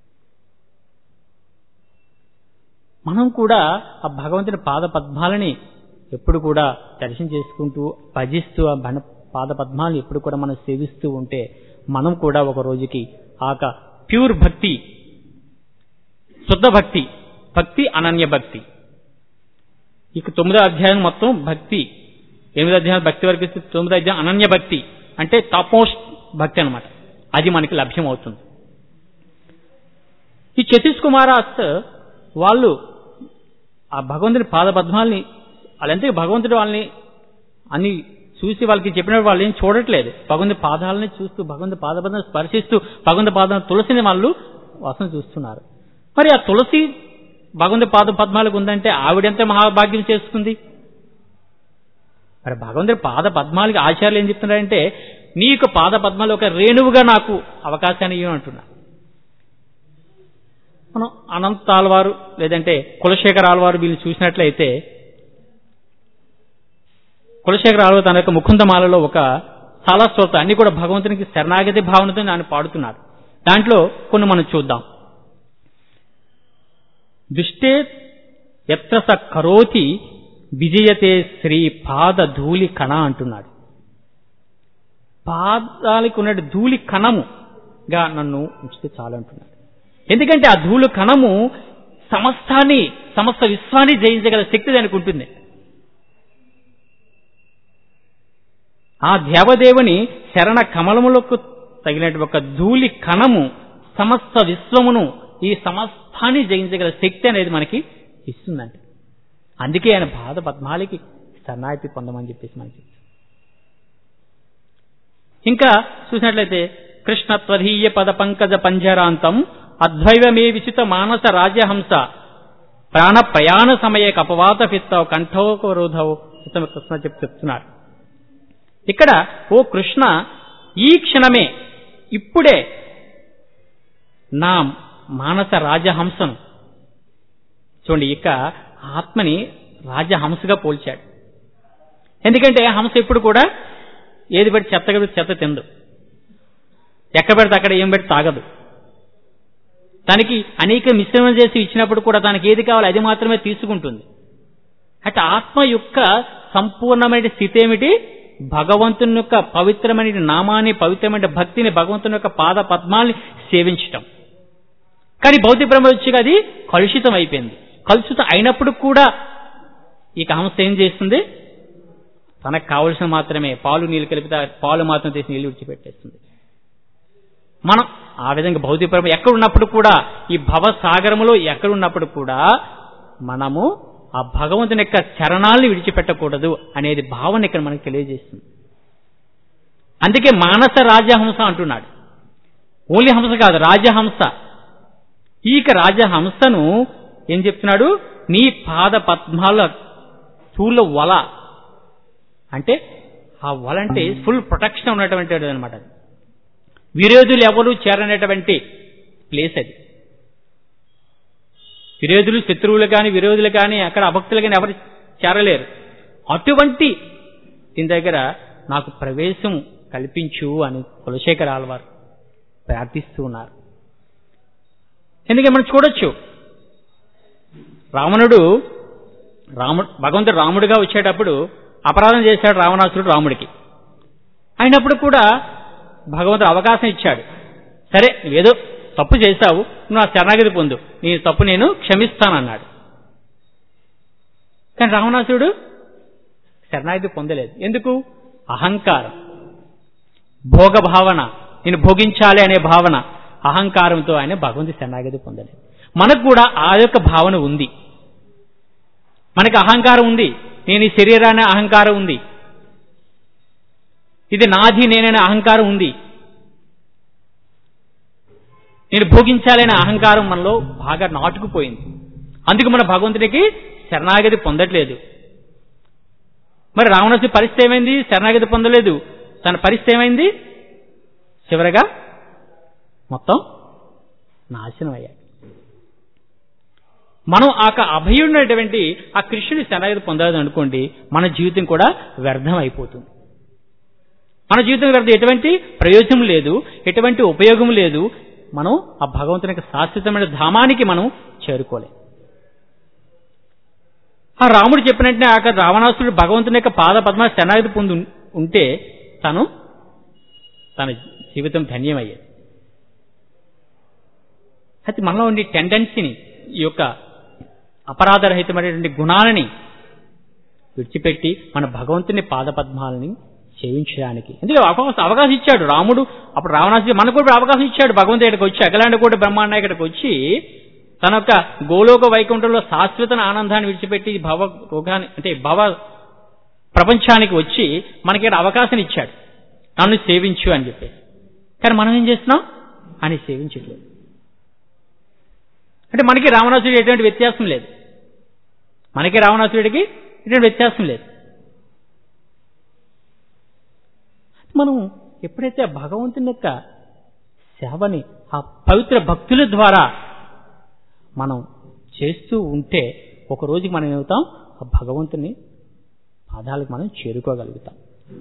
S1: మనం కూడా ఆ భగవంతుని పాద పద్మాలని ఎప్పుడు కూడా దర్శనం చేసుకుంటూ భజిస్తూ ఆ బణ పాద పద్మాలను ఎప్పుడు కూడా మనం సేవిస్తూ ఉంటే మనం కూడా ఒక రోజుకి ఆ యొక్క ప్యూర్ భక్తి శుద్ధ భక్తి భక్తి అనన్య భక్తి ఇక తొమ్మిదో అధ్యాయం మొత్తం భక్తి ఎనిమిదో అధ్యాయం భక్తి వరకు ఇస్తే తొమ్మిదో అధ్యాయం అనన్య భక్తి అంటే టాప్ మోస్ట్ భక్తి అనమాట అది మనకి లభ్యం అవుతుంది ఈ చతీష్ కుమారాస్ వాళ్ళు ఆ భగవంతుడి పాద పద్మాల్ని వాళ్ళంతే భగవంతుడు వాళ్ళని అన్ని చూసి వాళ్ళకి చెప్పినప్పుడు వాళ్ళు ఏం చూడట్లేదు భగవంతుడి పాదాలని చూస్తూ భగవంతుడి పాద పద్మాలను స్పర్శిస్తూ భగవంతుడి పాద తులసిని వాళ్ళు వాసన చూస్తున్నారు మరి ఆ తులసి భగవంతుడి పాద పద్మాలకు ఉందంటే ఆవిడెంత మహాభాగ్యం చేసుకుంది మరి భగవంతుడి పాద పద్మాలకి ఆచార్యులు ఏం చెప్తున్నారంటే నీ యొక్క పాద పద్మాలు ఒక రేణువుగా నాకు అవకాశాన్ని ఇవ్వను అంటున్నారు మనం అనంత ఆల్వారు లేదంటే కులశేఖర ఆల్వారు వీళ్ళు చూసినట్లయితే కులశేఖర ఆల్వారు తన యొక్క ముకుందమాలలో ఒక చాలా స్తోత్రం అన్ని కూడా భగవంతునికి శరణాగతి భావనతో ఆయన పాడుతున్నారు దాంట్లో కొన్ని మనం చూద్దాం దుష్టే ఎత్ర స కరోతి విజయతే శ్రీ పాద ధూళి కణ అంటున్నాడు పాదాలకు ఉన్న ధూళి కణముగా నన్ను ఉంచితే చాలు అంటున్నాడు ఎందుకంటే ఆ ధూళి కణము సమస్తాన్ని సమస్త విశ్వాన్ని జయించగల శక్తి దానికి ఉంటుంది ఆ దేవదేవుని శరణ కమలములకు తగినటువంటి ఒక ధూళి కణము సమస్త విశ్వమును ఈ సమస్తాన్ని జయించగల శక్తి అనేది మనకి ఇస్తుందంట అందుకే ఆయన బాధ పద్మాలకి శరణాగతి పొందమని చెప్పేసి మనకి ఇంకా చూసినట్లయితే కృష్ణ త్వధీయ పద పంకజ పంజరాంతం అద్వైవమే విచిత మానస రాజ్యహంస ప్రాణ ప్రయాణ సమయ కపవాత పిత్తవు కంఠోకరోధవు కృష్ణ చెప్పి చెప్తున్నారు ఇక్కడ ఓ కృష్ణ ఈ క్షణమే ఇప్పుడే నా మానస రాజహంసను చూడండి ఇక ఆత్మని రాజహంసగా పోల్చాడు ఎందుకంటే హంస ఎప్పుడు కూడా ఏది పెట్టి చెత్త పెడితే చెత్త తిందు ఎక్కడ పెడితే అక్కడ ఏం పెట్టి తాగదు తనకి అనేక మిశ్రమం చేసి ఇచ్చినప్పుడు కూడా తనకి ఏది కావాలో అది మాత్రమే తీసుకుంటుంది అంటే ఆత్మ యొక్క సంపూర్ణమైన స్థితి ఏమిటి భగవంతుని యొక్క పవిత్రమైన నామాన్ని పవిత్రమైన భక్తిని భగవంతుని యొక్క పాద పద్మాల్ని సేవించటం కానీ భౌతిక బ్రహ్మ వచ్చి అది కలుషితం అయిపోయింది కలుషితం అయినప్పుడు కూడా ఇక హంస ఏం చేస్తుంది తనకు కావలసిన మాత్రమే పాలు నీళ్ళు కలిపితే ఆ పాలు మాత్రం తీసి నీళ్ళు విడిచిపెట్టేస్తుంది మనం ఆ విధంగా భౌతిక బ్రహ్మ ఎక్కడున్నప్పుడు కూడా ఈ భవసాగరములో ఎక్కడున్నప్పుడు కూడా మనము ఆ భగవంతుని యొక్క చరణాల్ని విడిచిపెట్టకూడదు అనేది భావన ఇక్కడ మనకు తెలియజేస్తుంది అందుకే మానస రాజహంస అంటున్నాడు ఓన్లీ హంస కాదు రాజహంస ఈక రాజహంసను ఏం చెప్తున్నాడు నీ పాద పద్మాల చూల వల అంటే ఆ వల అంటే ఫుల్ ప్రొటెక్షన్ ఉన్నటువంటి అనమాట విరోధులు ఎవరు చేరనేటువంటి ప్లేస్ అది విరోధులు శత్రువులు కానీ విరోధులు కానీ అక్కడ అభక్తులు కానీ ఎవరు చేరలేరు అటువంటి దీని దగ్గర నాకు ప్రవేశం కల్పించు అని కులశేఖర ఆళ్వారు ప్రార్థిస్తూ ఉన్నారు ఎందుకంటే మనం చూడొచ్చు రావణుడు రాముడు భగవంతుడు రాముడిగా వచ్చేటప్పుడు అపరాధం చేశాడు రావణాసురుడు రాముడికి అయినప్పుడు కూడా భగవంతుడు అవకాశం ఇచ్చాడు సరే ఏదో తప్పు చేశావు నువ్వు నా శరణాగతి పొందు నీ తప్పు నేను క్షమిస్తానన్నాడు కానీ రావణాసురుడు శరణాగతి పొందలేదు ఎందుకు అహంకారం భోగ భావన నేను భోగించాలి అనే భావన అహంకారంతో ఆయన భగవంతు శరణాగతి పొందలేదు మనకు కూడా ఆ యొక్క భావన ఉంది మనకి అహంకారం ఉంది నేను ఈ శరీరాన్ని అహంకారం ఉంది ఇది నాది నేననే అహంకారం ఉంది నేను భోగించాలనే అహంకారం మనలో బాగా నాటుకుపోయింది అందుకు మన భగవంతుడికి శరణాగతి పొందట్లేదు మరి రావణాసు పరిస్థితి ఏమైంది శరణాగతి పొందలేదు తన పరిస్థితి ఏమైంది చివరగా మొత్తం నాశనం అయ్యాడు మనం ఆ అభయుడినటువంటి ఆ కృష్ణుని శరణాగతి పొందాలని అనుకోండి మన జీవితం కూడా వ్యర్థం అయిపోతుంది మన జీవితం వ్యర్థం ఎటువంటి ప్రయోజనం లేదు ఎటువంటి ఉపయోగం లేదు మనం ఆ భగవంతుని యొక్క శాశ్వతమైన ధామానికి మనం చేరుకోలేం ఆ రాముడు చెప్పినట్టే ఆ రావణాసురుడు భగవంతుని యొక్క పాద పద్మ శరణాగతి పొంది ఉంటే తను తన జీవితం ధన్యమయ్యేది అయితే మనలో ఉండే టెండెన్సీని ఈ యొక్క అపరాధరహితమైనటువంటి గుణాలని విడిచిపెట్టి మన భగవంతుని పాదపద్మాలని సేవించడానికి ఎందుకంటే అవకాశం అవకాశం ఇచ్చాడు రాముడు అప్పుడు రావణాసి మనకు కూడా అవకాశం ఇచ్చాడు భగవంతుడు ఇక్కడికి వచ్చి అఖలాండ కూడా బ్రహ్మాండ ఇక్కడికి వచ్చి తన యొక్క గోలోక వైకుంఠంలో శాశ్వత ఆనందాన్ని విడిచిపెట్టి భవ రోగాన్ని అంటే భవ ప్రపంచానికి వచ్చి మనకి ఇక్కడ అవకాశం ఇచ్చాడు నన్ను సేవించు అని చెప్పేసి కానీ మనం ఏం చేస్తున్నాం అని సేవించట్లేదు అంటే మనకి రావణాసుడికి ఎటువంటి వ్యత్యాసం లేదు మనకి రావణాసుడికి ఎటువంటి వ్యత్యాసం లేదు మనం ఎప్పుడైతే ఆ భగవంతుని యొక్క సేవని ఆ పవిత్ర భక్తుల ద్వారా మనం చేస్తూ ఉంటే ఒక రోజుకి మనం ఏమవుతాం ఆ భగవంతుని పాదాలకు మనం చేరుకోగలుగుతాం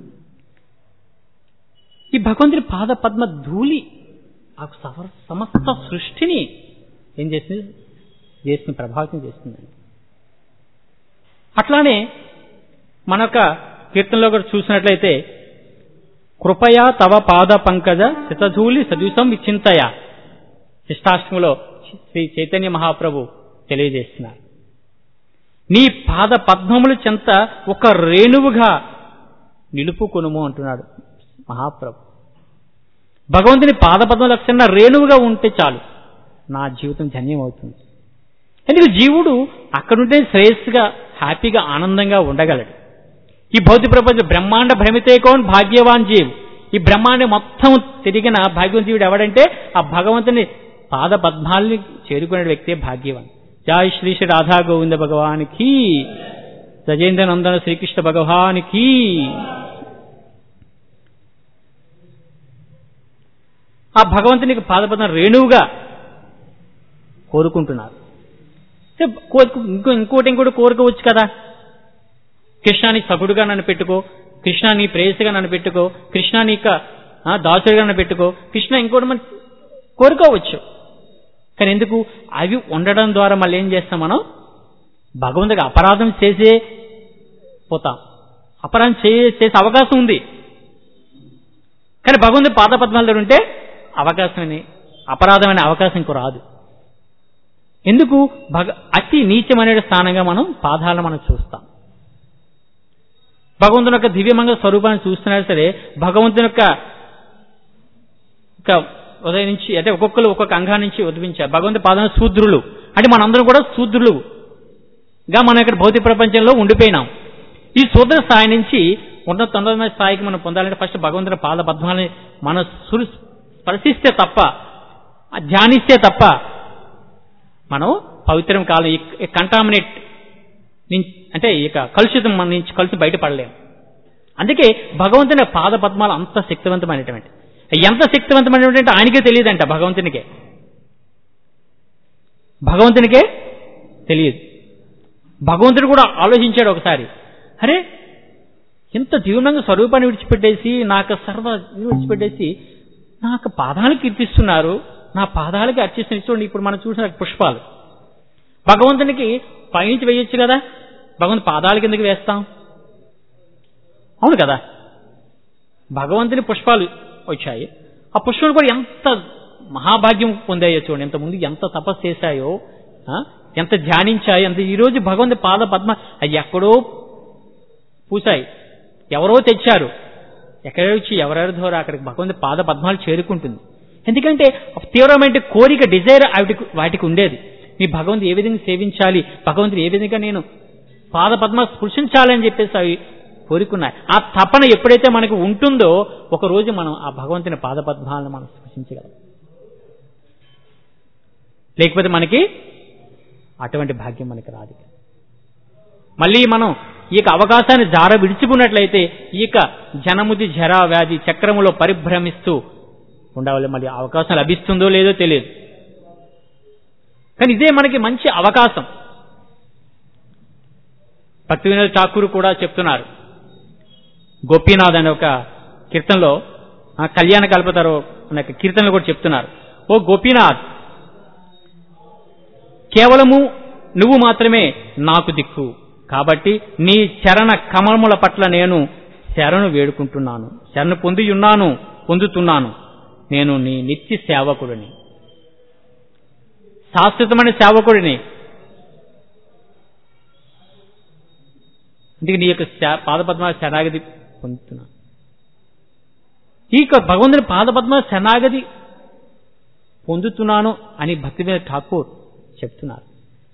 S1: ఈ భగవంతుని పాద పద్మ ధూళి ఆ సవ- సమస్త సృష్టిని ఏం చేసింది చేస్తుంది ప్రభావితం చేస్తుందండి అట్లానే మన యొక్క కీర్తనలో కూడా చూసినట్లయితే కృపయా తవ పాద పంకజ శతధూళి సదృశం విచింతయ శిష్టాష్టమిలో శ్రీ చైతన్య మహాప్రభు తెలియజేస్తున్నారు నీ పాద పద్మములు చెంత ఒక రేణువుగా నిలుపుకొనుము అంటున్నాడు మహాప్రభు భగవంతుని పాదపద్మ లక్షణ రేణువుగా ఉంటే చాలు నా జీవితం ధన్యమవుతుంది ఎందుకు జీవుడు అక్కడుంటే శ్రేయస్సుగా హ్యాపీగా ఆనందంగా ఉండగలడు ఈ భౌతిక ప్రపంచం బ్రహ్మాండ భ్రమితేకోన్ భాగ్యవాన్ జీవ్ ఈ బ్రహ్మాండం మొత్తం తిరిగిన భాగ్యవంత జీవుడు ఎవడంటే ఆ భగవంతుని పాద పద్మాల్ని చేరుకునే వ్యక్తే భాగ్యవాన్ జై శ్రీ శ్రీ రాధా గోవింద భగవానికి గజేంద్ర నందన శ్రీకృష్ణ భగవానికి ఆ భగవంతునికి పాదపద్మ రేణువుగా కోరుకుంటున్నారు అంటే కోరిక ఇంకో ఇంకోటి ఇంకోటి కోరుకోవచ్చు కదా కృష్ణ నీ సగుడుగా నన్ను పెట్టుకో కృష్ణ నీ ప్రేయసిగా నన్ను పెట్టుకో కృష్ణ నీ యొక్క ఆ, దాసుడిగా నన్ను పెట్టుకో కృష్ణ ఇంకోటి మనం కోరుకోవచ్చు కానీ ఎందుకు అవి ఉండడం ద్వారా మళ్ళీ ఏం చేస్తాం మనం భగవంతుడికి అపరాధం చేసే పోతాం అపరాధం చే చేసే అవకాశం ఉంది కానీ భగవంతుడి పాదపద్మాల దగ్గర ఉంటే అవకాశం అపరాధం అనే అవకాశం ఇంకో రాదు ఎందుకు భగ అతి నీచమైన స్థానంగా మనం పాదాలను మనం చూస్తాం భగవంతుని యొక్క దివ్యమంగ స్వరూపాన్ని చూస్తున్నా సరే భగవంతుని యొక్క యొక్క ఉదయం నుంచి అంటే ఒక్కొక్కరు ఒక్కొక్క అంగా నుంచి ఉద్భవించారు భగవంతుని పాదం శూద్రులు అంటే మనందరం కూడా శూద్రులుగా మనం ఇక్కడ భౌతిక ప్రపంచంలో ఉండిపోయినాం ఈ శూద్ర స్థాయి నుంచి ఉన్నతమైన స్థాయికి మనం పొందాలంటే ఫస్ట్ భగవంతుని పాద పద్మాలని మనం సురు స్పర్శిస్తే తప్ప ఆ ధ్యానిస్తే తప్ప మనం పవిత్రం కాలం ఈ కంటామినేట్ అంటే ఇక కలుషితం మన నుంచి కలిసి బయటపడలేము అందుకే భగవంతుని పాద పద్మాలు అంత శక్తివంతమైనటువంటి ఎంత శక్తివంతమైనటువంటి ఆయనకే తెలియదంట భగవంతునికే భగవంతునికే తెలియదు భగవంతుడు కూడా ఆలోచించాడు ఒకసారి అరే ఇంత దివ్యంగా స్వరూపాన్ని విడిచిపెట్టేసి నాకు సర్వ విడిచిపెట్టేసి నాకు పాదాలు కీర్తిస్తున్నారు నా పాదాలకి అర్చిస్తున్న చూడండి ఇప్పుడు మనం చూసిన పుష్పాలు భగవంతునికి పైనుంచి వేయొచ్చు కదా భగవంతు పాదాల కిందకి వేస్తాం అవును కదా భగవంతుని పుష్పాలు వచ్చాయి ఆ పుష్పాలు కూడా ఎంత మహాభాగ్యం పొందాయో చూడండి ఎంత ముందు ఎంత తపస్సు చేశాయో ఎంత ధ్యానించాయో ఎంత ఈరోజు భగవంతు పాద పద్మ అది ఎక్కడో పూసాయి ఎవరో తెచ్చారు ఎక్కడ వచ్చి ఎవరెవరి ద్వారా అక్కడికి భగవంతు పాద పద్మాలు చేరుకుంటుంది ఎందుకంటే తీవ్రమైన కోరిక డిజైర్ వాటికి వాటికి ఉండేది నీ భగవంతు ఏ విధంగా సేవించాలి భగవంతుడు ఏ విధంగా నేను పాద పద్మ స్పృశించాలని చెప్పేసి అవి కోరుకున్నాయి ఆ తపన ఎప్పుడైతే మనకు ఉంటుందో ఒక రోజు మనం ఆ భగవంతుని పాద పద్మాలను మనం స్పృశించగలం లేకపోతే మనకి అటువంటి భాగ్యం మనకి రాదు మళ్ళీ మనం ఈ యొక్క అవకాశాన్ని జార విడిచిపున్నట్లయితే ఈ యొక్క జనముది జరా వ్యాధి చక్రములో పరిభ్రమిస్తూ ఉండవాలి మళ్ళీ అవకాశం లభిస్తుందో లేదో తెలియదు కానీ ఇదే మనకి మంచి అవకాశం భక్తి వినోద్ ఠాకూర్ కూడా చెప్తున్నారు గోపీనాథ్ అనే ఒక కీర్తనలో కళ్యాణ కల్పతారు అనే కీర్తనలో కూడా చెప్తున్నారు ఓ గోపీనాథ్ కేవలము నువ్వు మాత్రమే నాకు దిక్కు కాబట్టి నీ చరణ కమలముల పట్ల నేను శరణు వేడుకుంటున్నాను శరణు పొంది ఉన్నాను పొందుతున్నాను నేను నీ నిత్య సేవకుడిని శాశ్వతమైన సేవకుడిని అందుకే నీ యొక్క పాదపద్మ శరణాగతి పొందుతున్నాను ఈ యొక్క భగవంతుని పాదపద్మ శరణాగతి పొందుతున్నాను అని భక్తి ఠాకూర్ చెప్తున్నారు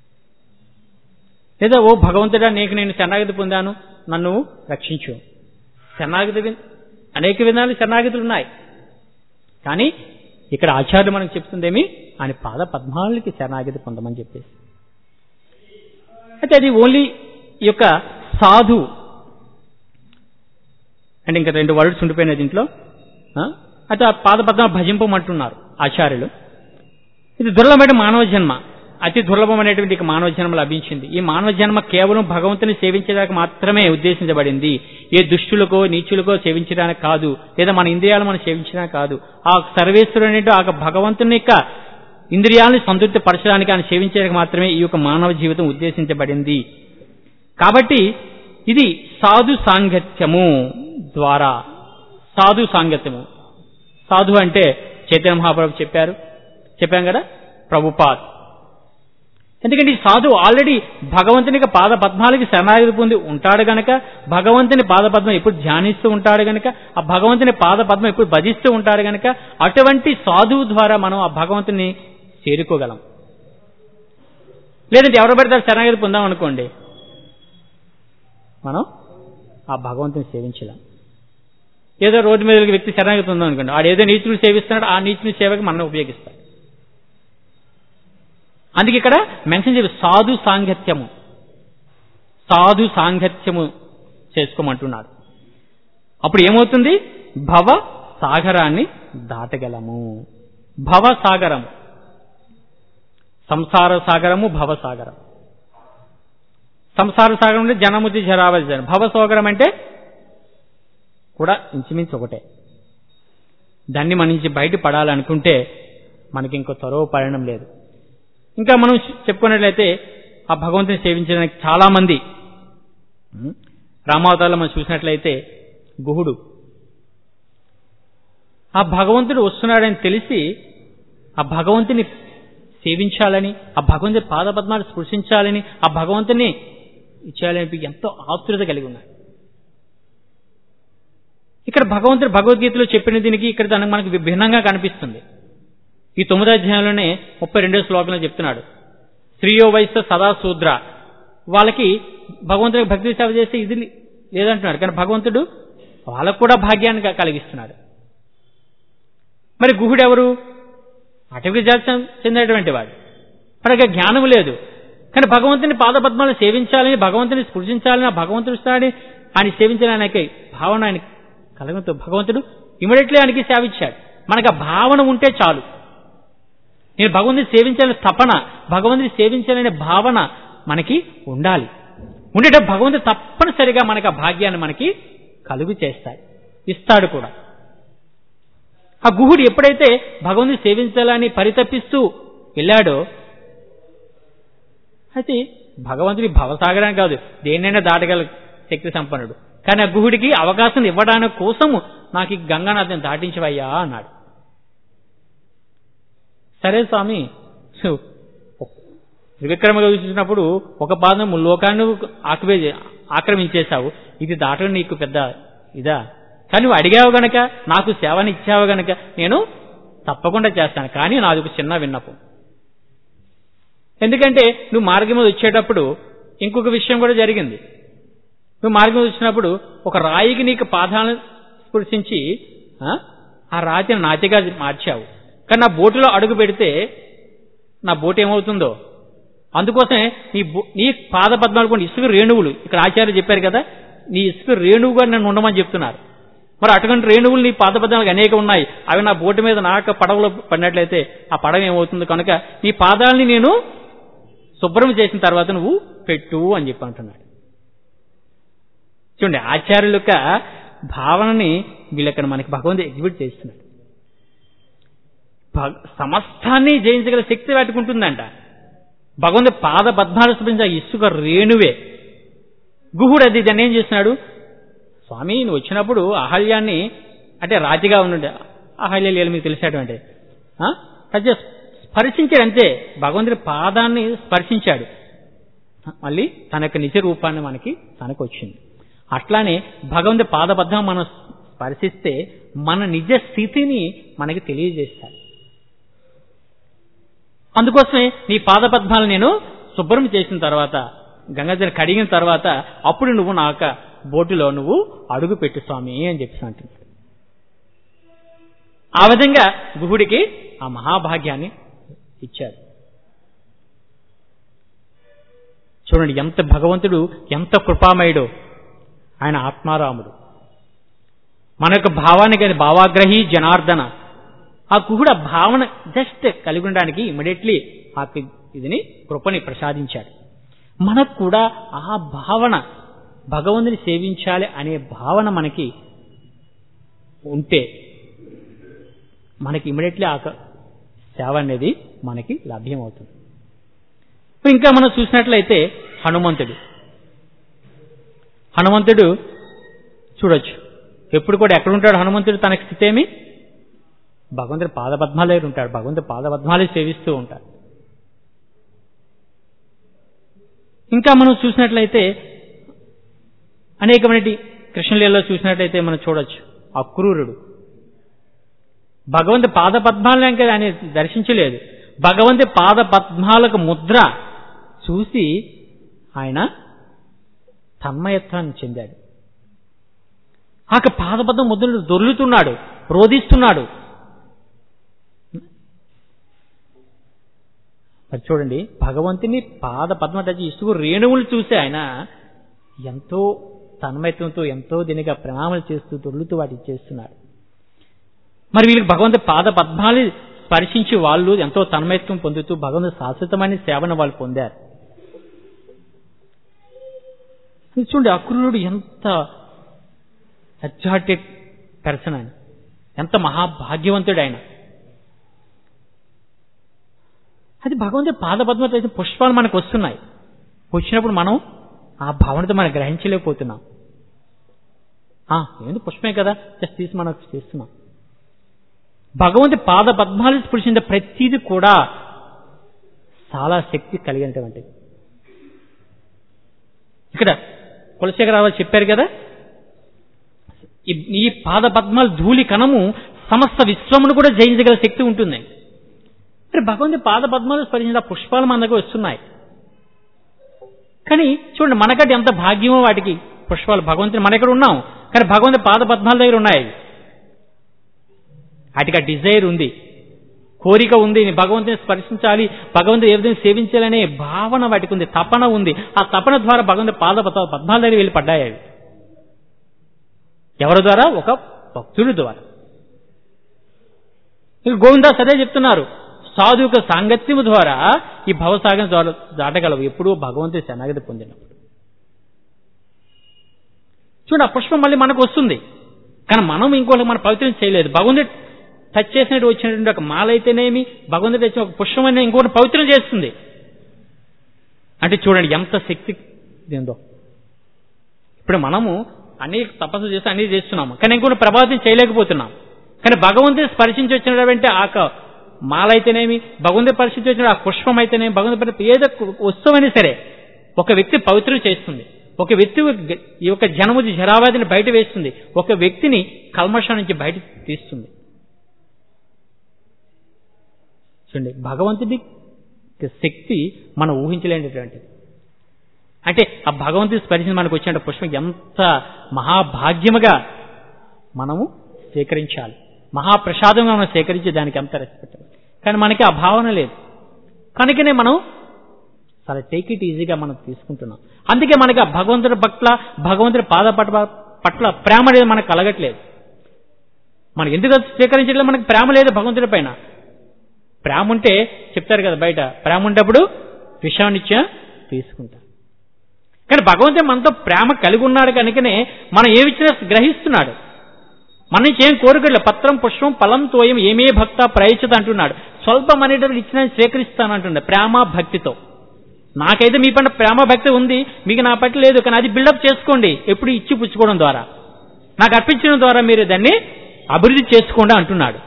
S1: లేదా ఓ భగవంతుడా నీకు నేను శరణాగతి పొందాను నన్ను రక్షించు శరణాగతి అనేక విధాలు శరణాగతులు ఉన్నాయి కానీ ఇక్కడ ఆచార్యులు మనకు చెప్తుందేమి ఆయన పాద పద్మాలకి శరణాగతి పొందమని చెప్పేసి అయితే అది ఓన్లీ ఈ యొక్క సాధు అంటే ఇంకా రెండు వర్డ్స్ ఉండిపోయినాయి దీంట్లో అయితే ఆ పాద పద్మాలు భజింపమంటున్నారు ఆచార్యులు ఇది దుర్లభమైన మానవ జన్మ అతి దుర్లభమైనటువంటి మానవ జన్మ లభించింది ఈ మానవ జన్మ కేవలం భగవంతుని సేవించడానికి మాత్రమే ఉద్దేశించబడింది ఏ దుష్టులకో నీచులకో సేవించడానికి కాదు లేదా మన ఇంద్రియాలు మనం సేవించడానికి కాదు ఆ సర్వేశ్వరుడు ఆ భగవంతుని యొక్క ఇంద్రియాలను సంతృప్తి పరచడానికి ఆయన సేవించడానికి మాత్రమే ఈ యొక్క మానవ జీవితం ఉద్దేశించబడింది కాబట్టి ఇది సాధు సాంగత్యము ద్వారా సాధు సాంగత్యము సాధు అంటే చైతన్య మహాప్రభు చెప్పారు చెప్పాం కదా ప్రభుపాద్ ఎందుకంటే ఈ సాధువు ఆల్రెడీ భగవంతునికి పాద పద్మాలకి శరణాగతి పొంది ఉంటాడు గనక భగవంతుని పాద పద్మం ఎప్పుడు ధ్యానిస్తూ ఉంటాడు గనక ఆ భగవంతుని పాద పద్మం ఎప్పుడు భజిస్తూ ఉంటాడు గనక అటువంటి సాధువు ద్వారా మనం ఆ భగవంతుని చేరుకోగలం లేదంటే ఎవరు పడితే శరణాగతి పొందాం అనుకోండి మనం ఆ భగవంతుని సేవించలేం ఏదో రోడ్డు మీద వ్యక్తి శరణాగతి ఉందాం అనుకోండి ఆడు ఏదో నీచులు సేవిస్తున్నాడు ఆ నీచుని సేవకి మనం ఉపయోగిస్తాడు అందుకే ఇక్కడ మెన్షన్ చేసి సాధు సాంగత్యము సాధు సాంగత్యము చేసుకోమంటున్నాడు అప్పుడు ఏమవుతుంది భవ సాగరాన్ని దాటగలము భవ సాగరము సంసార సాగరము భవ సాగరం సంసార సాగరం అంటే జనముది జరావతి భవ సాగరం అంటే కూడా ఇంచుమించు ఒకటే దాన్ని మన నుంచి బయట పడాలనుకుంటే మనకి ఇంకో త్వరవ పడడం లేదు ఇంకా మనం చెప్పుకున్నట్లయితే ఆ భగవంతుని సేవించడానికి చాలా మంది రామావతారంలో మనం చూసినట్లయితే గుహుడు ఆ భగవంతుడు వస్తున్నాడని తెలిసి ఆ భగవంతుని సేవించాలని ఆ భగవంతుని పాదపద్మాలు స్పృశించాలని ఆ భగవంతుని ఇచ్చేయాలని ఎంతో ఆతురత కలిగి ఉన్నారు ఇక్కడ భగవంతుడు భగవద్గీతలో చెప్పిన దీనికి ఇక్కడ దానికి మనకు భిన్నంగా కనిపిస్తుంది ఈ తొమ్మిదో అధ్యాయంలోనే ముప్పై రెండో శ్లోకంలో చెప్తున్నాడు స్త్రీయో వయస్సు సదా శూద్ర వాళ్ళకి భగవంతుడికి భక్తి సేవ చేస్తే ఇది లేదంటున్నాడు కానీ భగవంతుడు వాళ్ళకు కూడా భాగ్యాన్ని క- కలిగిస్తున్నాడు మరి గుహుడు ఎవరు అటవీ జాతి చెందినటువంటి వాడు మనకి జ్ఞానం లేదు కానీ భగవంతుని పాదపద్మాలను సేవించాలని భగవంతుని స్పృశించాలని ఆ భగవంతుడు ఇస్తాడని ఆయన సేవించాలని ఆయనకి భావన ఆయన కలగంతో భగవంతుడు ఇమీడియట్లీ ఆయనకి సేవించాడు మనకు ఆ భావన ఉంటే చాలు నేను భగవంతుని సేవించాలని తపన భగవంతుని సేవించాలనే భావన మనకి ఉండాలి ఉండేటప్పుడు భగవంతుడు తప్పనిసరిగా మనకు ఆ భాగ్యాన్ని మనకి కలుగు చేస్తాడు ఇస్తాడు కూడా ఆ గుహుడు ఎప్పుడైతే భగవంతుని సేవించాలని పరితపిస్తూ వెళ్ళాడో అయితే భగవంతుడి భవసాగరం కాదు దేన్నైనా దాటగల శక్తి సంపన్నుడు కానీ ఆ గుహుడికి అవకాశం ఇవ్వడానికి కోసము నాకు ఈ గంగానదిని దాటించవయ్యా అన్నాడు సరే స్వామి సో, త్రివిక్రమగా చూసినప్పుడు ఒక పాదం లోకాన్ని ఆక్రమే ఆక్రమించేశావు ఇది దాటడం నీకు పెద్ద ఇదా కానీ నువ్వు అడిగావు గనక నాకు సేవని ఇచ్చావు గనక నేను తప్పకుండా చేస్తాను కానీ నాది ఒక చిన్న విన్నపం ఎందుకంటే నువ్వు మార్గం మీద వచ్చేటప్పుడు ఇంకొక విషయం కూడా జరిగింది నువ్వు మార్గం మీద వచ్చినప్పుడు ఒక రాయికి నీకు పాదాలను స్పృశించి ఆ, ఆ రాతిని నాతిగా మార్చావు కానీ నా బోటులో అడుగు పెడితే నా బోటు ఏమవుతుందో అందుకోసమే నీ బో- నీ పాద పద్మాలు కొన్ని ఇసుక రేణువులు ఇక్కడ ఆచార్య చెప్పారు కదా నీ ఇసుక రేణువుగా నన్ను ఉండమని చెప్తున్నారు మరి అటువంటి రేణువులు నీ పాద పద్మాలకు అనేక ఉన్నాయి అవి నా బోటు మీద నాక పడవలో పడినట్లయితే ఆ పడవ ఏమవుతుంది కనుక నీ పాదాలని నేను శుభ్రం చేసిన తర్వాత నువ్వు పెట్టు అని చెప్పి అంటున్నాడు చూడండి ఆచార్యుల యొక్క భావనని వీళ్ళక్కడ మనకి భగవంతుడు ఎగ్జిబిట్ చేస్తున్నాడు భగ- సమస్తాన్ని జయించగల శక్తి పెట్టుకుంటుందంట భగవంతుడి పాద పద్మాలు స్పృశించే ఆ ఇసుక రేణువే గుహుడు అది దాన్ని ఏం చేస్తున్నాడు స్వామి నువ్వు వచ్చినప్పుడు అహల్యాన్ని అంటే రాతిగా ఉండే అహల్య లీల మీకు తెలిసేటువంటి అది స్పర్శించాడు అంతే భగవంతుడి పాదాన్ని స్పర్శించాడు మళ్ళీ తన యొక్క నిజ రూపాన్ని మనకి తనకు వచ్చింది అట్లానే భగవంతుడి పాదబద్ధం మనం స్పర్శిస్తే మన నిజ స్థితిని మనకి తెలియజేస్తాడు అందుకోసమే నీ పాదపద్మాలు నేను శుభ్రం చేసిన తర్వాత గంగాజల కడిగిన తర్వాత అప్పుడు నువ్వు నా యొక్క బోటులో నువ్వు అడుగు పెట్టు స్వామి అని చెప్పి అంటున్నాడు ఆ విధంగా గుహుడికి ఆ మహాభాగ్యాన్ని ఇచ్చాడు చూడండి ఎంత భగవంతుడు ఎంత కృపామయుడు ఆయన ఆత్మారాముడు మన యొక్క భావానికి అది భావాగ్రహి జనార్దన ఆ గుహుడు ఆ భావన జస్ట్ కలిగి ఉండడానికి ఇమీడియట్లీ ఆ కి- ఇదిని కృపని ప్రసాదించాడు మనకు కూడా ఆ భావన భగవంతుని సేవించాలి అనే భావన మనకి ఉంటే మనకి ఇమీడియట్లీ ఆ క- సేవ అనేది మనకి లభ్యమవుతుంది ఇప్పుడు ఇంకా మనం చూసినట్లయితే హనుమంతుడు హనుమంతుడు చూడొచ్చు ఎప్పుడు కూడా ఎక్కడ ఉంటాడు హనుమంతుడు తన స్థితి ఏమి భగవంతుడి పాదపద్మాలే ఉంటాడు భగవంతుడి పాదపద్మాలే సేవిస్తూ ఉంటాడు ఇంకా మనం చూసినట్లయితే అనేకమైన కృష్ణలీలలో చూసినట్లయితే మనం చూడొచ్చు అక్రూరుడు భగవంతు పాద పద్మాలను ఇంకా ఆయన దర్శించలేదు భగవంతు పాద పద్మాలకు ముద్ర చూసి ఆయన తన్మయత్వాన్ని చెందాడు ఆ యొక్క పాదపద్మ ముద్రను దొర్లుతున్నాడు రోధిస్తున్నాడు మరి చూడండి భగవంతుని పాద పద్మ టచ్ ఇసుకు రేణువులు చూసి ఆయన ఎంతో తన్మయత్వంతో ఎంతో దీనిగా ప్రణామాలు చేస్తూ దొర్లుతూ వాటికి చేస్తున్నాడు మరి వీళ్ళకి భగవంతు పాద పద్మాలు స్పర్శించి వాళ్ళు ఎంతో తన్మయత్వం పొందుతూ భగవంతు శాశ్వతమైన సేవను వాళ్ళు పొందారు ఇది చూడండి అక్రూరుడు ఎంత ఎగ్జాటెడ్ పర్సన్ ఆయన ఎంత మహాభాగ్యవంతుడు ఆయన అది భగవంతుడి పాదపద్మ చేసిన పుష్పాలు మనకు వస్తున్నాయి వచ్చినప్పుడు మనం ఆ భావనతో మనం గ్రహించలేకపోతున్నాం ఆ, ఏంది పుష్పమే కదా జస్ట్ తీసి మనం చేస్తున్నాం భగవంతు పాద పద్మాలు స్పృశించిన ప్రతిదీ కూడా చాలా శక్తి కలిగినటువంటిది ఇక్కడ కులశేఖరరావు చెప్పారు కదా ఈ- ఈ పాద పద్మాల ధూళి కణము సమస్త విశ్వమును కూడా జయించగల శక్తి ఉంటుంది మరి భగవంతుడి పాద పద్మాలు స్పరించిన పుష్పాలు మన దగ్గర వస్తున్నాయి కానీ చూడండి మనకంటే ఎంత భాగ్యమో వాటికి పుష్పాలు భగవంతుని మన ఇక్కడ ఉన్నాం కానీ భగవంతుడి పాద పద్మాల దగ్గర ఉన్నాయి వాటికి ఆ డిజైర్ ఉంది కోరిక ఉంది భగవంతుని స్పర్శించాలి భగవంతుని ఏ విధంగా సేవించాలనే భావన వాటికి ఉంది తపన ఉంది ఆ తపన ద్వారా భగవంతుడి పాద పద్మ- పద్మాల దగ్గర వెళ్ళి పడ్డాయి అవి ఎవరి ద్వారా ఒక భక్తుడి ద్వారా ఇక గోవిందాస్ అదే చెప్తున్నారు సాధువుక సాంగత్యము ద్వారా ఈ భవసాగం ద్వారా దాటగలవు ఎప్పుడూ భగవంతుడి శరణాగతి పొందినప్పుడు చూడండి ఆ పుష్పం మళ్ళీ మనకు వస్తుంది కానీ మనం ఇంకోటి మన పవిత్రం చేయలేదు భగవంతుడు టచ్ చేసినట్టు వచ్చినటువంటి ఒక మాల అయితేనేమి భగవంతుడు తెచ్చిన ఒక పుష్పం అనేది ఇంకోటి పవిత్రం చేస్తుంది అంటే చూడండి ఎంత శక్తి ఏందో ఇప్పుడు మనము అన్ని తపస్సు చేసి అన్ని చేస్తున్నాము కానీ ఇంకొన్ని ప్రభావితం చేయలేకపోతున్నాం కానీ భగవంతుని స్పర్శించి వచ్చినటువంటి ఆ క- మాల అయితేనేమి భగవంతుని స్పర్శించి వచ్చిన ఆ పుష్పం అయితేనేమి భగవంతుని పరి- ఏదో వస్తువైనా సరే ఒక వ్యక్తి పవిత్రం చేస్తుంది ఒక వ్యక్తి ఈ యొక్క జనముది జరావాదిని బయట వేస్తుంది ఒక వ్యక్తిని కల్మషం నుంచి బయట తీస్తుంది చూడండి భగవంతుడి శక్తి మనం ఊహించలేనటువంటిది అంటే ఆ భగవంతుడి స్పర్శించి మనకు వచ్చిన పుష్పం ఎంత మహాభాగ్యముగా మనము స్వీకరించాలి మహాప్రసాదంగా మనం స్వీకరించి దానికి ఎంత రెస్పెక్ట్ కానీ మనకి ఆ భావన లేదు కనుకనే మనం చాలా టేక్ ఇట్ ఈజీగా మనం తీసుకుంటున్నాం అందుకే మనకి ఆ భగవంతుడి పట్ల భగవంతుడి పాద పట్ల పట్ల ప్రేమ అనేది మనకు కలగట్లేదు మనం ఎందుకు అది స్వీకరించడం మనకి ప్రేమ లేదు భగవంతుడి పైన ప్రేమ ఉంటే చెప్తారు కదా బయట ప్రేమ ఉంటప్పుడు విషయాన్నిచ్చా తీసుకుంటాం కానీ భగవంతుడు మనతో ప్రేమ కలిగి ఉన్నాడు కనుకనే మనం ఏమిచ్చినా గ్రహిస్తున్నాడు మన నుంచి ఏం కోరికట్లేదు పత్రం పుష్పం ఫలం తోయం ఏమే భక్త ప్రయచత అంటున్నాడు స్వల్పం అనేటప్పుడు ఇచ్చిన స్వీకరిస్తాను అంటున్నాడు ప్రేమ భక్తితో నాకైతే మీ పైన ప్రేమ భక్తి ఉంది మీకు నా పట్ల లేదు కానీ అది బిల్డప్ చేసుకోండి ఎప్పుడు ఇచ్చి పుచ్చుకోవడం ద్వారా నాకు అర్పించడం ద్వారా మీరు దాన్ని అభివృద్ధి చేసుకోండి అంటున్నాడు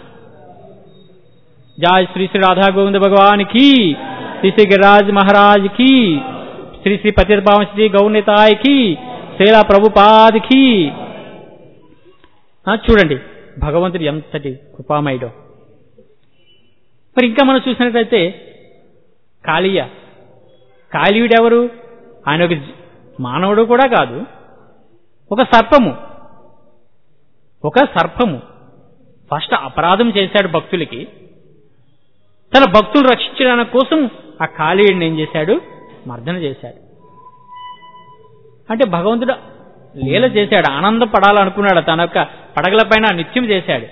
S1: జయ శ్రీ శ్రీ రాధా గోవింద భగవాన్ కి శ్రీ శ్రీ గిరిరాజ్ మహారాజ్ కి శ్రీ శ్రీ పతిర్భావం శ్రీ గౌనితాయ్ కి శైలా ప్రభుపాద్ కి ఆ, చూడండి భగవంతుడు ఎంతటి కృపామయుడో మరి ఇంకా మనం చూసినట్లయితే కాళీయ కాళీయుడు ఎవరు ఆయన ఒక జీ- మానవుడు కూడా కాదు ఒక సర్పము ఒక సర్పము ఫస్ట్ అపరాధం చేశాడు భక్తులకి తన భక్తులు రక్షించడానికి కోసం ఆ కాళీయుడిని ఏం చేశాడు మర్దన చేశాడు అంటే భగవంతుడు లీల చేశాడు ఆనందపడాలనుకున్నాడు తన యొక్క పడగల పైన నిత్యం చేశాడు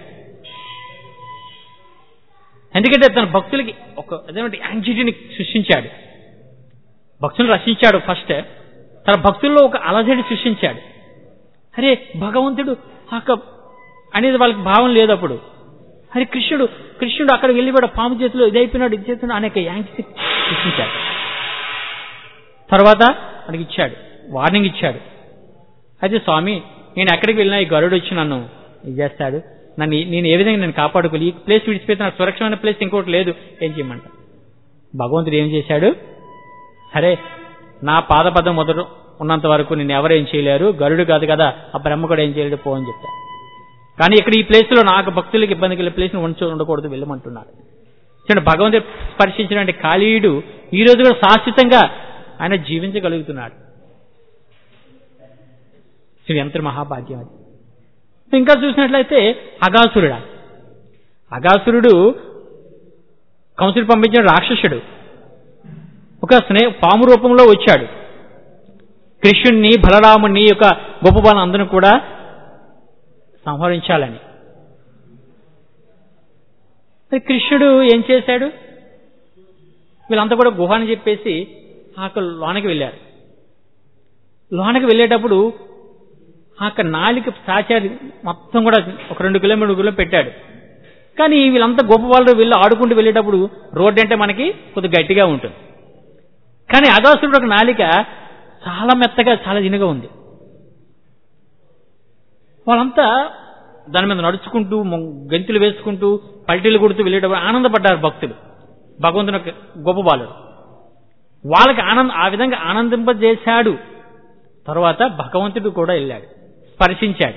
S1: ఎందుకంటే తన భక్తులకి ఒక అదేమంటే యాంగ్జైటీని సృష్టించాడు భక్తులను రక్షించాడు ఫస్ట్ తన భక్తుల్లో ఒక అలజడి సృష్టించాడు అరే భగవంతుడు అక్క అనేది వాళ్ళకి భావం లేదు అప్పుడు అరే కృష్ణుడు కృష్ణుడు అక్కడ వెళ్ళిపోయాడు పాము చేతిలో ఇదైపోయినాడు ఇది చేస్తున్నాడు అనేక యాంగ్జైటీ సృష్టించాడు తర్వాత మనకి ఇచ్చాడు వార్నింగ్ ఇచ్చాడు అయితే స్వామి నేను ఎక్కడికి వెళ్ళినా ఈ గరుడు వచ్చి నన్ను ఇది చేస్తాడు నన్ను ఈ- నేను ఏ విధంగా నేను కాపాడుకోవాలి ఈ ప్లేస్ విడిచిపోతే నాకు సురక్షమైన ప్లేస్ ఇంకోటి లేదు ఏం చేయమంట భగవంతుడు ఏం చేశాడు సరే నా పాదపదం మొదట ఉన్నంత వరకు నేను ఎవరేం చేయలేరు గరుడు కాదు కదా ఆ బ్రహ్మ కూడా ఏం చేయలేడు పో అని చెప్తా కానీ ఇక్కడ ఈ ప్లేస్ లో నాకు భక్తులకు ఇబ్బంది కలిగే ప్లేస్ ఉంచు ఉండకూడదు వెళ్ళమంటున్నాడు చూడండి భగవంతుడు స్పర్శించినటువంటి కాళీయుడు ఈ రోజు కూడా శాశ్వతంగా ఆయన జీవించగలుగుతున్నాడు చూడు ఎంత మహాభాగ్యం అది ఇంకా చూసినట్లయితే అగాసురుడా అగాసురుడు కంసుడు పంపించిన రాక్షసుడు ఒక స్నేహ పాము రూపంలో వచ్చాడు కృష్ణుణ్ణి బలరాముణ్ణి యొక్క గొప్ప వాళ్ళందరూ కూడా సంహరించాలని మరి కృష్ణుడు ఏం చేశాడు వీళ్ళంతా కూడా గుహ అని చెప్పేసి ఆ యొక్క లోనకి వెళ్ళారు లోనకి వెళ్ళేటప్పుడు ఆ యొక్క నాలిక సాచారి మొత్తం కూడా ఒక రెండు కిలోమీటర్లు పెట్టాడు కానీ వీళ్ళంతా గొప్ప వాళ్ళు వెళ్ళి ఆడుకుంటూ వెళ్ళేటప్పుడు రోడ్డు అంటే మనకి కొద్దిగా గట్టిగా ఉంటుంది కానీ అగాసురుడు ఒక నాలిక చాలా మెత్తగా చాలా ఇనుగా ఉంది వాళ్ళంతా దాని మీద నడుచుకుంటూ మొ- గెంతులు వేసుకుంటూ పల్టీలు కొడుతూ వెళ్ళేటప్పుడు ఆనందపడ్డారు భక్తులు భగవంతుని యొక్క గొప్ప బాలుడు వాళ్ళకి ఆనంద ఆ విధంగా ఆనందింపజేశాడు తర్వాత భగవంతుడు కూడా వెళ్ళాడు స్పర్శించాడు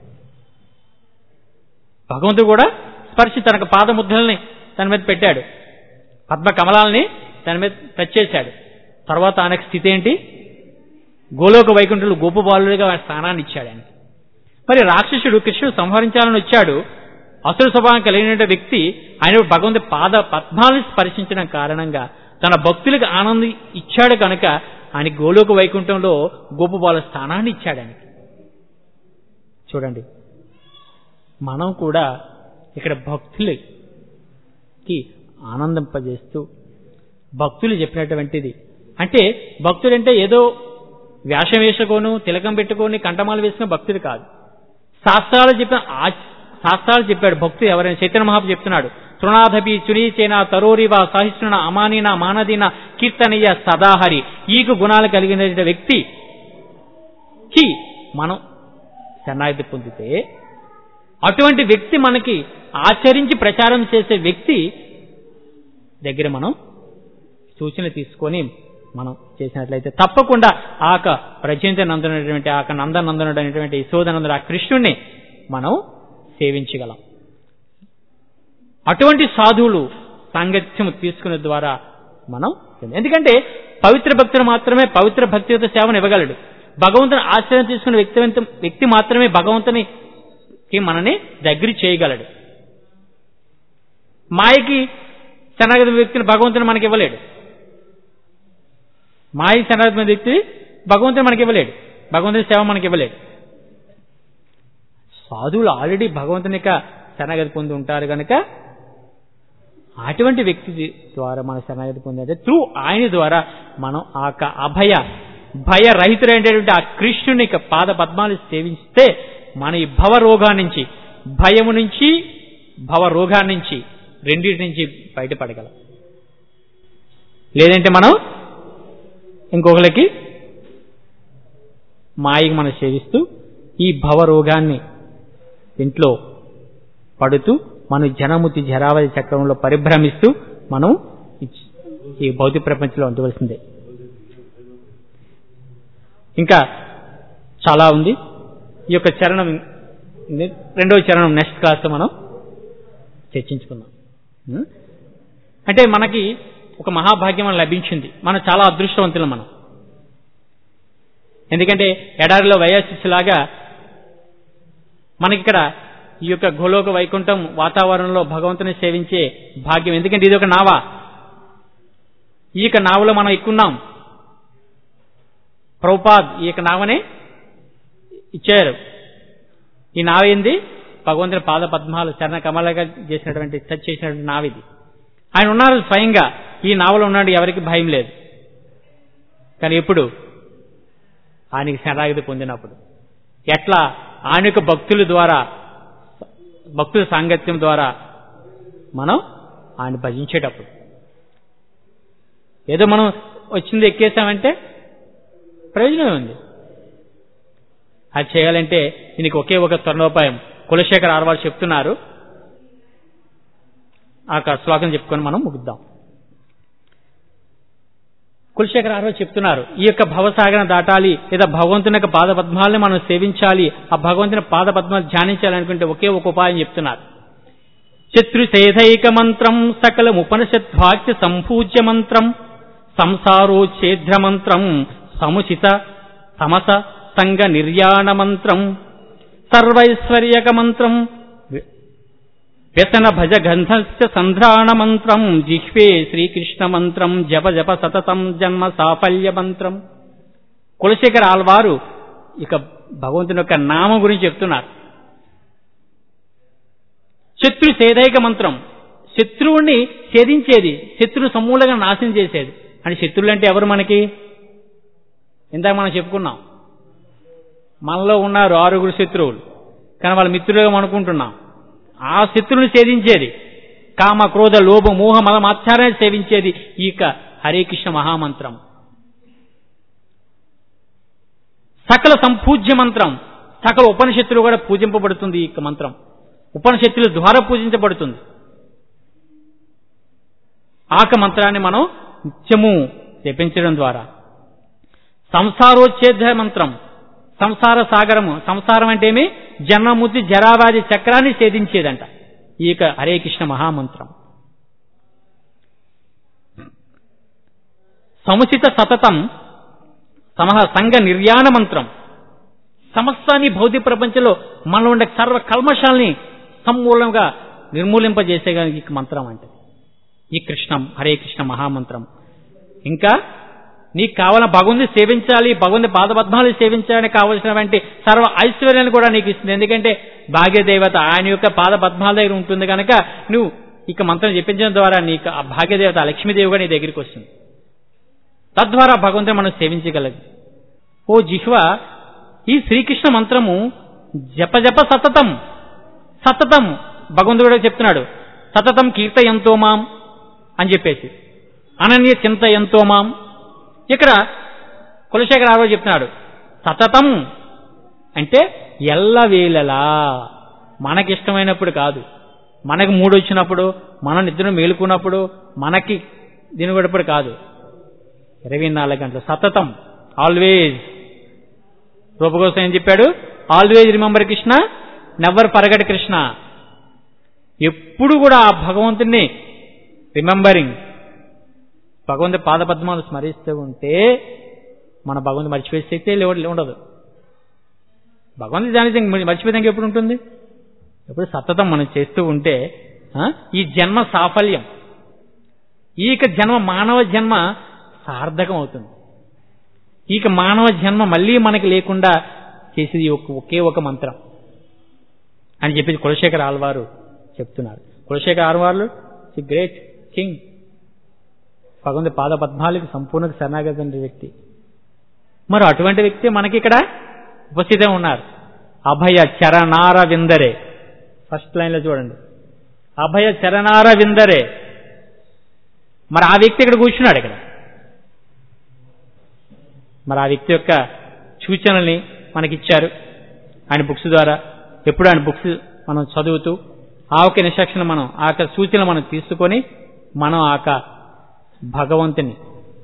S1: భగవంతుడు కూడా స్పర్శి తనకు పాదముద్రల్ని తన మీద పెట్టాడు పద్మ కమలాల్ని తన మీద టచ్ చేశాడు తర్వాత ఆయనకు స్థితి ఏంటి గోలోక వైకుంఠులు గోప బాలుడిగా ఆయన స్థానాన్ని ఇచ్చాడు ఆయనకి మరి రాక్షసుడు కృష్ణుడు సంహరించాలని వచ్చాడు అసురు స్వభావం కలిగిన వ్యక్తి ఆయన భగవంతు పాద పద్మాలను స్పర్శించడం కారణంగా తన భక్తులకు ఆనందం ఇచ్చాడు కనుక ఆయన గోలోక వైకుంఠంలో గోపబాల స్థానాన్ని ఇచ్చాడు ఆయనకి చూడండి మనం కూడా ఇక్కడ భక్తులకి ఆనందింపజేస్తూ భక్తులు చెప్పినటువంటిది అంటే భక్తుడంటే ఏదో వేషం వేసుకోను తిలకం పెట్టుకొని కంటమాలు వేసుకుని భక్తుడు కాదు శాస్త్రాలు చెప్పిన ఆచ- శాస్త్రాలు చెప్పాడు భక్తుడు ఎవరైనా చైతన్య మహాపు చెప్తున్నాడు తృణాధపి చునీచేన తరోరివ సహిష్ణున అమానిన మానదిన కీర్తనీయ సదాహరి ఈకు గుణాలు కలిగిన వ్యక్తికి మనం శరణాగతి పొందితే అటువంటి వ్యక్తి మనకి ఆచరించి ప్రచారం చేసే వ్యక్తి దగ్గర మనం సూచన తీసుకొని మనం చేసినట్లయితే తప్పకుండా ఆక ప్రజంత నందనటువంటి ఆక నందనందనుడు అనేటువంటి యశోదనందుడు ఆ కృష్ణుణ్ణి మనం సేవించగలం అటువంటి సాధువులు సాంగత్యం తీసుకునే ద్వారా మనం ఎందుకంటే పవిత్ర భక్తుడు మాత్రమే పవిత్ర భక్తియుత సేవను ఇవ్వగలడు భగవంతుని ఆశ్రయం తీసుకున్న వ్యక్తి వ్యక్తి మాత్రమే భగవంతుని కి మనని దగ్గర చేయగలడు మాయకి శరణాగతి వ్యక్తిని భగవంతుని మనకి ఇవ్వలేడు మాయ శరణాగతి వ్యక్తి భగవంతుని మనకి ఇవ్వలేడు భగవంతుని సేవ మనకి ఇవ్వలేడు సాధువులు ఆల్రెడీ భగవంతుని యొక్క శరణాగతి పొంది ఉంటారు కనుక అటువంటి వ్యక్తి ద్వారా మన శరణాగతి పొందంటే త్రూ ఆయన ద్వారా మనం ఆ యొక్క అభయ భయ రహితుడైనటువంటి ఆ కృష్ణుని యొక్క పాద పద్మాలు సేవిస్తే మన ఈ భవ రోగా నుంచి భయము నుంచి భవ రోగా నుంచి రెండింటి నుంచి బయటపడగలం లేదంటే మనం ఇంకొకరికి మాయకి మనం సేవిస్తూ ఈ భవ రోగాన్ని ఇంట్లో పడుతూ మనం జనముతి జరావతి చక్రంలో పరిభ్రమిస్తూ మనం ఈ- ఈ భౌతిక ప్రపంచంలో ఉండవలసిందే ఇంకా చాలా ఉంది ఈ యొక్క చరణం ఇది- రెండవ చరణం నెక్స్ట్ క్లాస్ మనం చర్చించుకుందాం ఉం? అంటే మనకి ఒక మహాభాగ్యం మనకు లభించింది మనం చాలా అదృష్టవంతులం మనం ఎందుకంటే ఎడారిలో వయస్సులాగా మనకిక్కడ ఈ యొక్క గోలోక వైకుంఠం వాతావరణంలో భగవంతుని సేవించే భాగ్యం ఎందుకంటే ఇది ఒక నావ ఈ యొక్క నావలో మనం ఎక్కున్నాం ప్రభుపాద్ ఈ యొక్క నావనే ఇచ్చారు ఈ నావ ఏంది భగవంతుని పాద పద్మాలు చరణ కమలగా చేసినటువంటి టచ్ చేసినటువంటి నావ ఇది ఆయన ఉన్నారు స్వయంగా ఈ నావలో ఉన్నాడు ఎవరికి భయం లేదు కానీ ఎప్పుడు ఆయనకి శరణాగతి పొందినప్పుడు ఎట్లా ఆయన యొక్క భక్తుల ద్వారా భక్తుల సాంగత్యం ద్వారా మనం ఆయన భజించేటప్పుడు ఏదో మనం వచ్చింది ఎక్కేసామంటే ప్రయోజనం ఉంది అది చేయాలంటే దీనికి ఒకే ఒక తరుణోపాయం కులశేఖర్ ఆర్వాల్ చెప్తున్నారు ఆ యొక్క శ్లోకం చెప్పుకొని మనం ముగిద్దాం కులశేఖర ఆర్వాల్ చెప్తున్నారు ఈ యొక్క భవసాగరం దాటాలి లేదా భగవంతుని యొక్క పాద పద్మాలని మనం సేవించాలి ఆ భగవంతుని పాద పద్మాలు ధ్యానించాలి అనుకుంటే ఒకే ఒక ఉపాయం చెప్తున్నారు శత్రుసేధైక మంత్రం సకలం ఉపనిషద్వాక్య సంపూజ్య మంత్రం సంసారోచ్ఛేద్ర మంత్రం సముచిత సమస సంగ నిర్యాణ మంత్రం సర్వైశ్వర్యక మంత్రం వ్యసన భజ గంధస్య సంధ్రాణ మంత్రం జిహ్వే శ్రీకృష్ణ మంత్రం జప జప సతతం జన్మ సాఫల్య మంత్రం కులశేఖర ఆల్వారు ఇక భగవంతుని యొక్క నామం గురించి చెప్తున్నారు శత్రు సేదైక మంత్రం శత్రువుని ఛేదించేది శత్రు సమూలంగా నాశనం చేసేది అని శత్రువులు అంటే ఎవరు మనకి ఇందాక మనం చెప్పుకున్నాం మనలో ఉన్నారు ఆరుగురు శత్రువులు కానీ వాళ్ళ మిత్రులుగా మనం అనుకుంటున్నాం ఆ శత్రువుని సేవించేది కామ క్రోధ లోభ మోహ మద మాత్సారాన్ని సేవించేది ఈ యొక్క హరే కృష్ణ మహామంత్రం సకల సంపూజ్య మంత్రం సకల ఉపనిషత్తులు కూడా పూజింపబడుతుంది ఈ యొక్క మంత్రం ఉపనిషత్తుల ద్వారా పూజించబడుతుంది ఆక మంత్రాన్ని మనం నిత్యము జపించడం ద్వారా సంసారోచ్ఛేద మంత్రం సంసార సాగరము సంసారం అంటే ఏమి జన్మముద్ది జరావాది చక్రాన్ని ఛేదించేదంట ఈ యొక్క హరే కృష్ణ మహామంత్రం సముచిత సతతం సమహ సంఘ నిర్యాణ మంత్రం సమస్తాన్ని భౌతిక ప్రపంచంలో మనలో ఉండే సర్వ కల్మషాల్ని సమూలంగా నిర్మూలింపజేసే ఈ మంత్రం అంటే ఈ కృష్ణం హరే కృష్ణ మహామంత్రం ఇంకా నీకు కావాల భగవంతుని సేవించాలి భగవంతుని పాదపద్మాలు సేవించాలని కావలసినటువంటి సర్వ ఐశ్వర్యాన్ని కూడా నీకు ఇస్తుంది ఎందుకంటే భాగ్యదేవత ఆయన యొక్క పాదపద్మాల దగ్గర ఉంటుంది కనుక నువ్వు ఇక మంత్రం చెప్పించడం ద్వారా నీకు ఆ భాగ్యదేవత లక్ష్మీదేవిగా నీ దగ్గరికి వస్తుంది తద్వారా భగవంతుని మనం సేవించగలదు ఓ జిహ్వ ఈ శ్రీకృష్ణ మంత్రము జప జప సతతం సతతం భగవంతుడు కూడా చెప్తున్నాడు సతతం కీర్తయంతో మాం అని చెప్పేసి అనన్య చింత ఎంతో మాం ఇక్కడ కులశేఖర ఆరో చెప్తున్నాడు సతతం అంటే ఎల్లవేళలా మనకిష్టమైనప్పుడు కాదు మనకు మూడు వచ్చినప్పుడు మన నిద్ర మేలుకున్నప్పుడు మనకి దినగడప్పుడు కాదు ఇరవై నాలుగు గంటలు సతతం ఆల్వేజ్ రూపకోసం ఏం చెప్పాడు always remember Krishna never forget Krishna ఎప్పుడు కూడా ఆ భగవంతుని రిమెంబరింగ్ భగవంతు పాదపద్మాలు స్మరిస్తూ ఉంటే మన భగవంతు మర్చిపోయే శక్తి లేవ- ఉండదు భగవంతు దాని మర్చిపోయేదానికి ఎప్పుడు ఉంటుంది ఎప్పుడు సతతం మనం చేస్తూ ఉంటే ఆ, ఈ జన్మ సాఫల్యం ఈ యొక్క జన్మ మానవ జన్మ సార్థకం అవుతుంది ఈ యొక్క మానవ జన్మ మళ్ళీ మనకి లేకుండా చేసేది ఒక ఒకే ఒక మంత్రం అని చెప్పేసి కులశేఖర ఆల్వారు చెప్తున్నారు కులశేఖర ఆల్వార్లు గ్రేట్ కింగ్ భగవంతు పాద పద్మాలకు సంపూర్ణ శరణాగతి వ్యక్తి మరి అటువంటి వ్యక్తి మనకి ఇక్కడ ఉపస్థితం ఉన్నారు అభయ చరణార విందరే ఫస్ట్ లైన్ లో చూడండి అభయ చరణార విందరే మరి ఆ వ్యక్తి ఇక్కడ కూర్చున్నాడు ఇక్కడ మరి ఆ వ్యక్తి యొక్క సూచనల్ని మనకిచ్చారు ఆయన బుక్స్ ద్వారా ఎప్పుడు ఆయన బుక్స్ మనం చదువుతూ ఆ యొక్క ఇన్స్ట్రక్షన్ మనం ఆ యొక్క సూచనలు మనం తీసుకొని మనం ఆ యొక్క భగవంతుని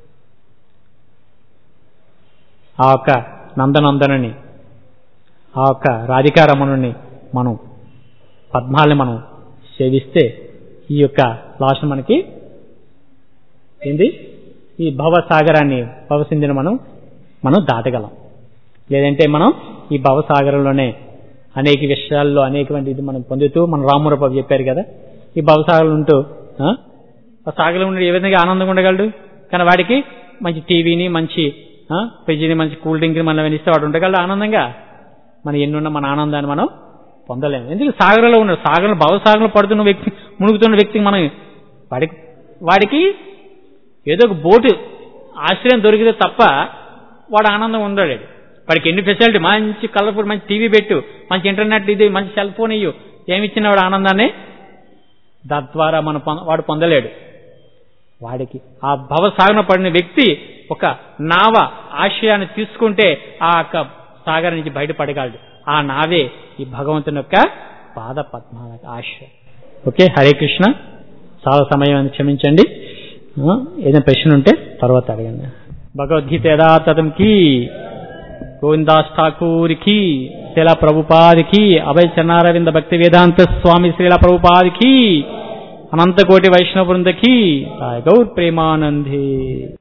S1: ఆ యొక్క నందనందనుని ఆ యొక్క రాధికారమణుని మనం పద్మాల్ని మనం సేవిస్తే ఈ యొక్క లాస్ట్ మనకి ఏంది ఈ భవసాగరాన్ని భవసింధిని మనం మనం దాటగలం లేదంటే మనం ఈ భవసాగరంలోనే అనేక విషయాల్లో అనేకమంది ఇది మనం పొందుతూ మన రామూరబాబు చెప్పారు కదా ఈ భవసాగరం ఉంటూ ఆ, ఆ సాగరం ఉండి ఏ విధంగా ఆనందంగా ఉండగలడు కానీ వాడికి మంచి టీవీని మంచి ఫ్రిడ్జ్ని మంచి కూల్ డ్రింక్ని మనం ఇస్తే వాడు ఉండగలడు ఆనందంగా మన ఎన్నున్న మన ఆనందాన్ని మనం పొందలేము ఎందుకు సాగరంలో ఉన్నాడు సాగరంలో భవసాగరంలో పడుతున్న వ్యక్తి మునుగుతున్న వ్యక్తికి మనం వాడికి వాడికి ఏదో ఒక బోటు ఆశ్రయం దొరికితే తప్ప వాడు ఆనందం ఉండలేడు వాడికి ఎన్ని ఫెసిలిటీ మంచి కలర్ఫుల్ మంచి టీవీ పెట్టు మంచి ఇంటర్నెట్ ఇది మంచి సెల్ ఫోన్ ఇయ్యు ఏమిచ్చిన వాడు ఆనందాన్ని తద్వారా మన పొంద- వాడు పొందలేడు వాడికి ఆ భవసాగన పడిన వ్యక్తి ఒక నావ ఆశయాన్ని తీసుకుంటే ఆ యొక్క సాగరం నుంచి బయటపడగలడు ఆ నావే ఈ భగవంతుని యొక్క పాద పద్మాల ఆశయం ఓకే హరే కృష్ణ చాలా సమయం అని క్షమించండి ఆ, ఏదైనా ప్రశ్న ఉంటే తర్వాత అడగండి భగవద్గీత యథాతథంకి గోవిందాస్ ఠాకూర్ కి శ్రీలా ప్రభుపాది కి అభయ చన్నారవింద భక్తి వేదాంత స్వామి శ్రీలా ప్రభుపాది కి అనంతకోటి వైష్ణవ బృందకి గౌర్ ప్రేమానందే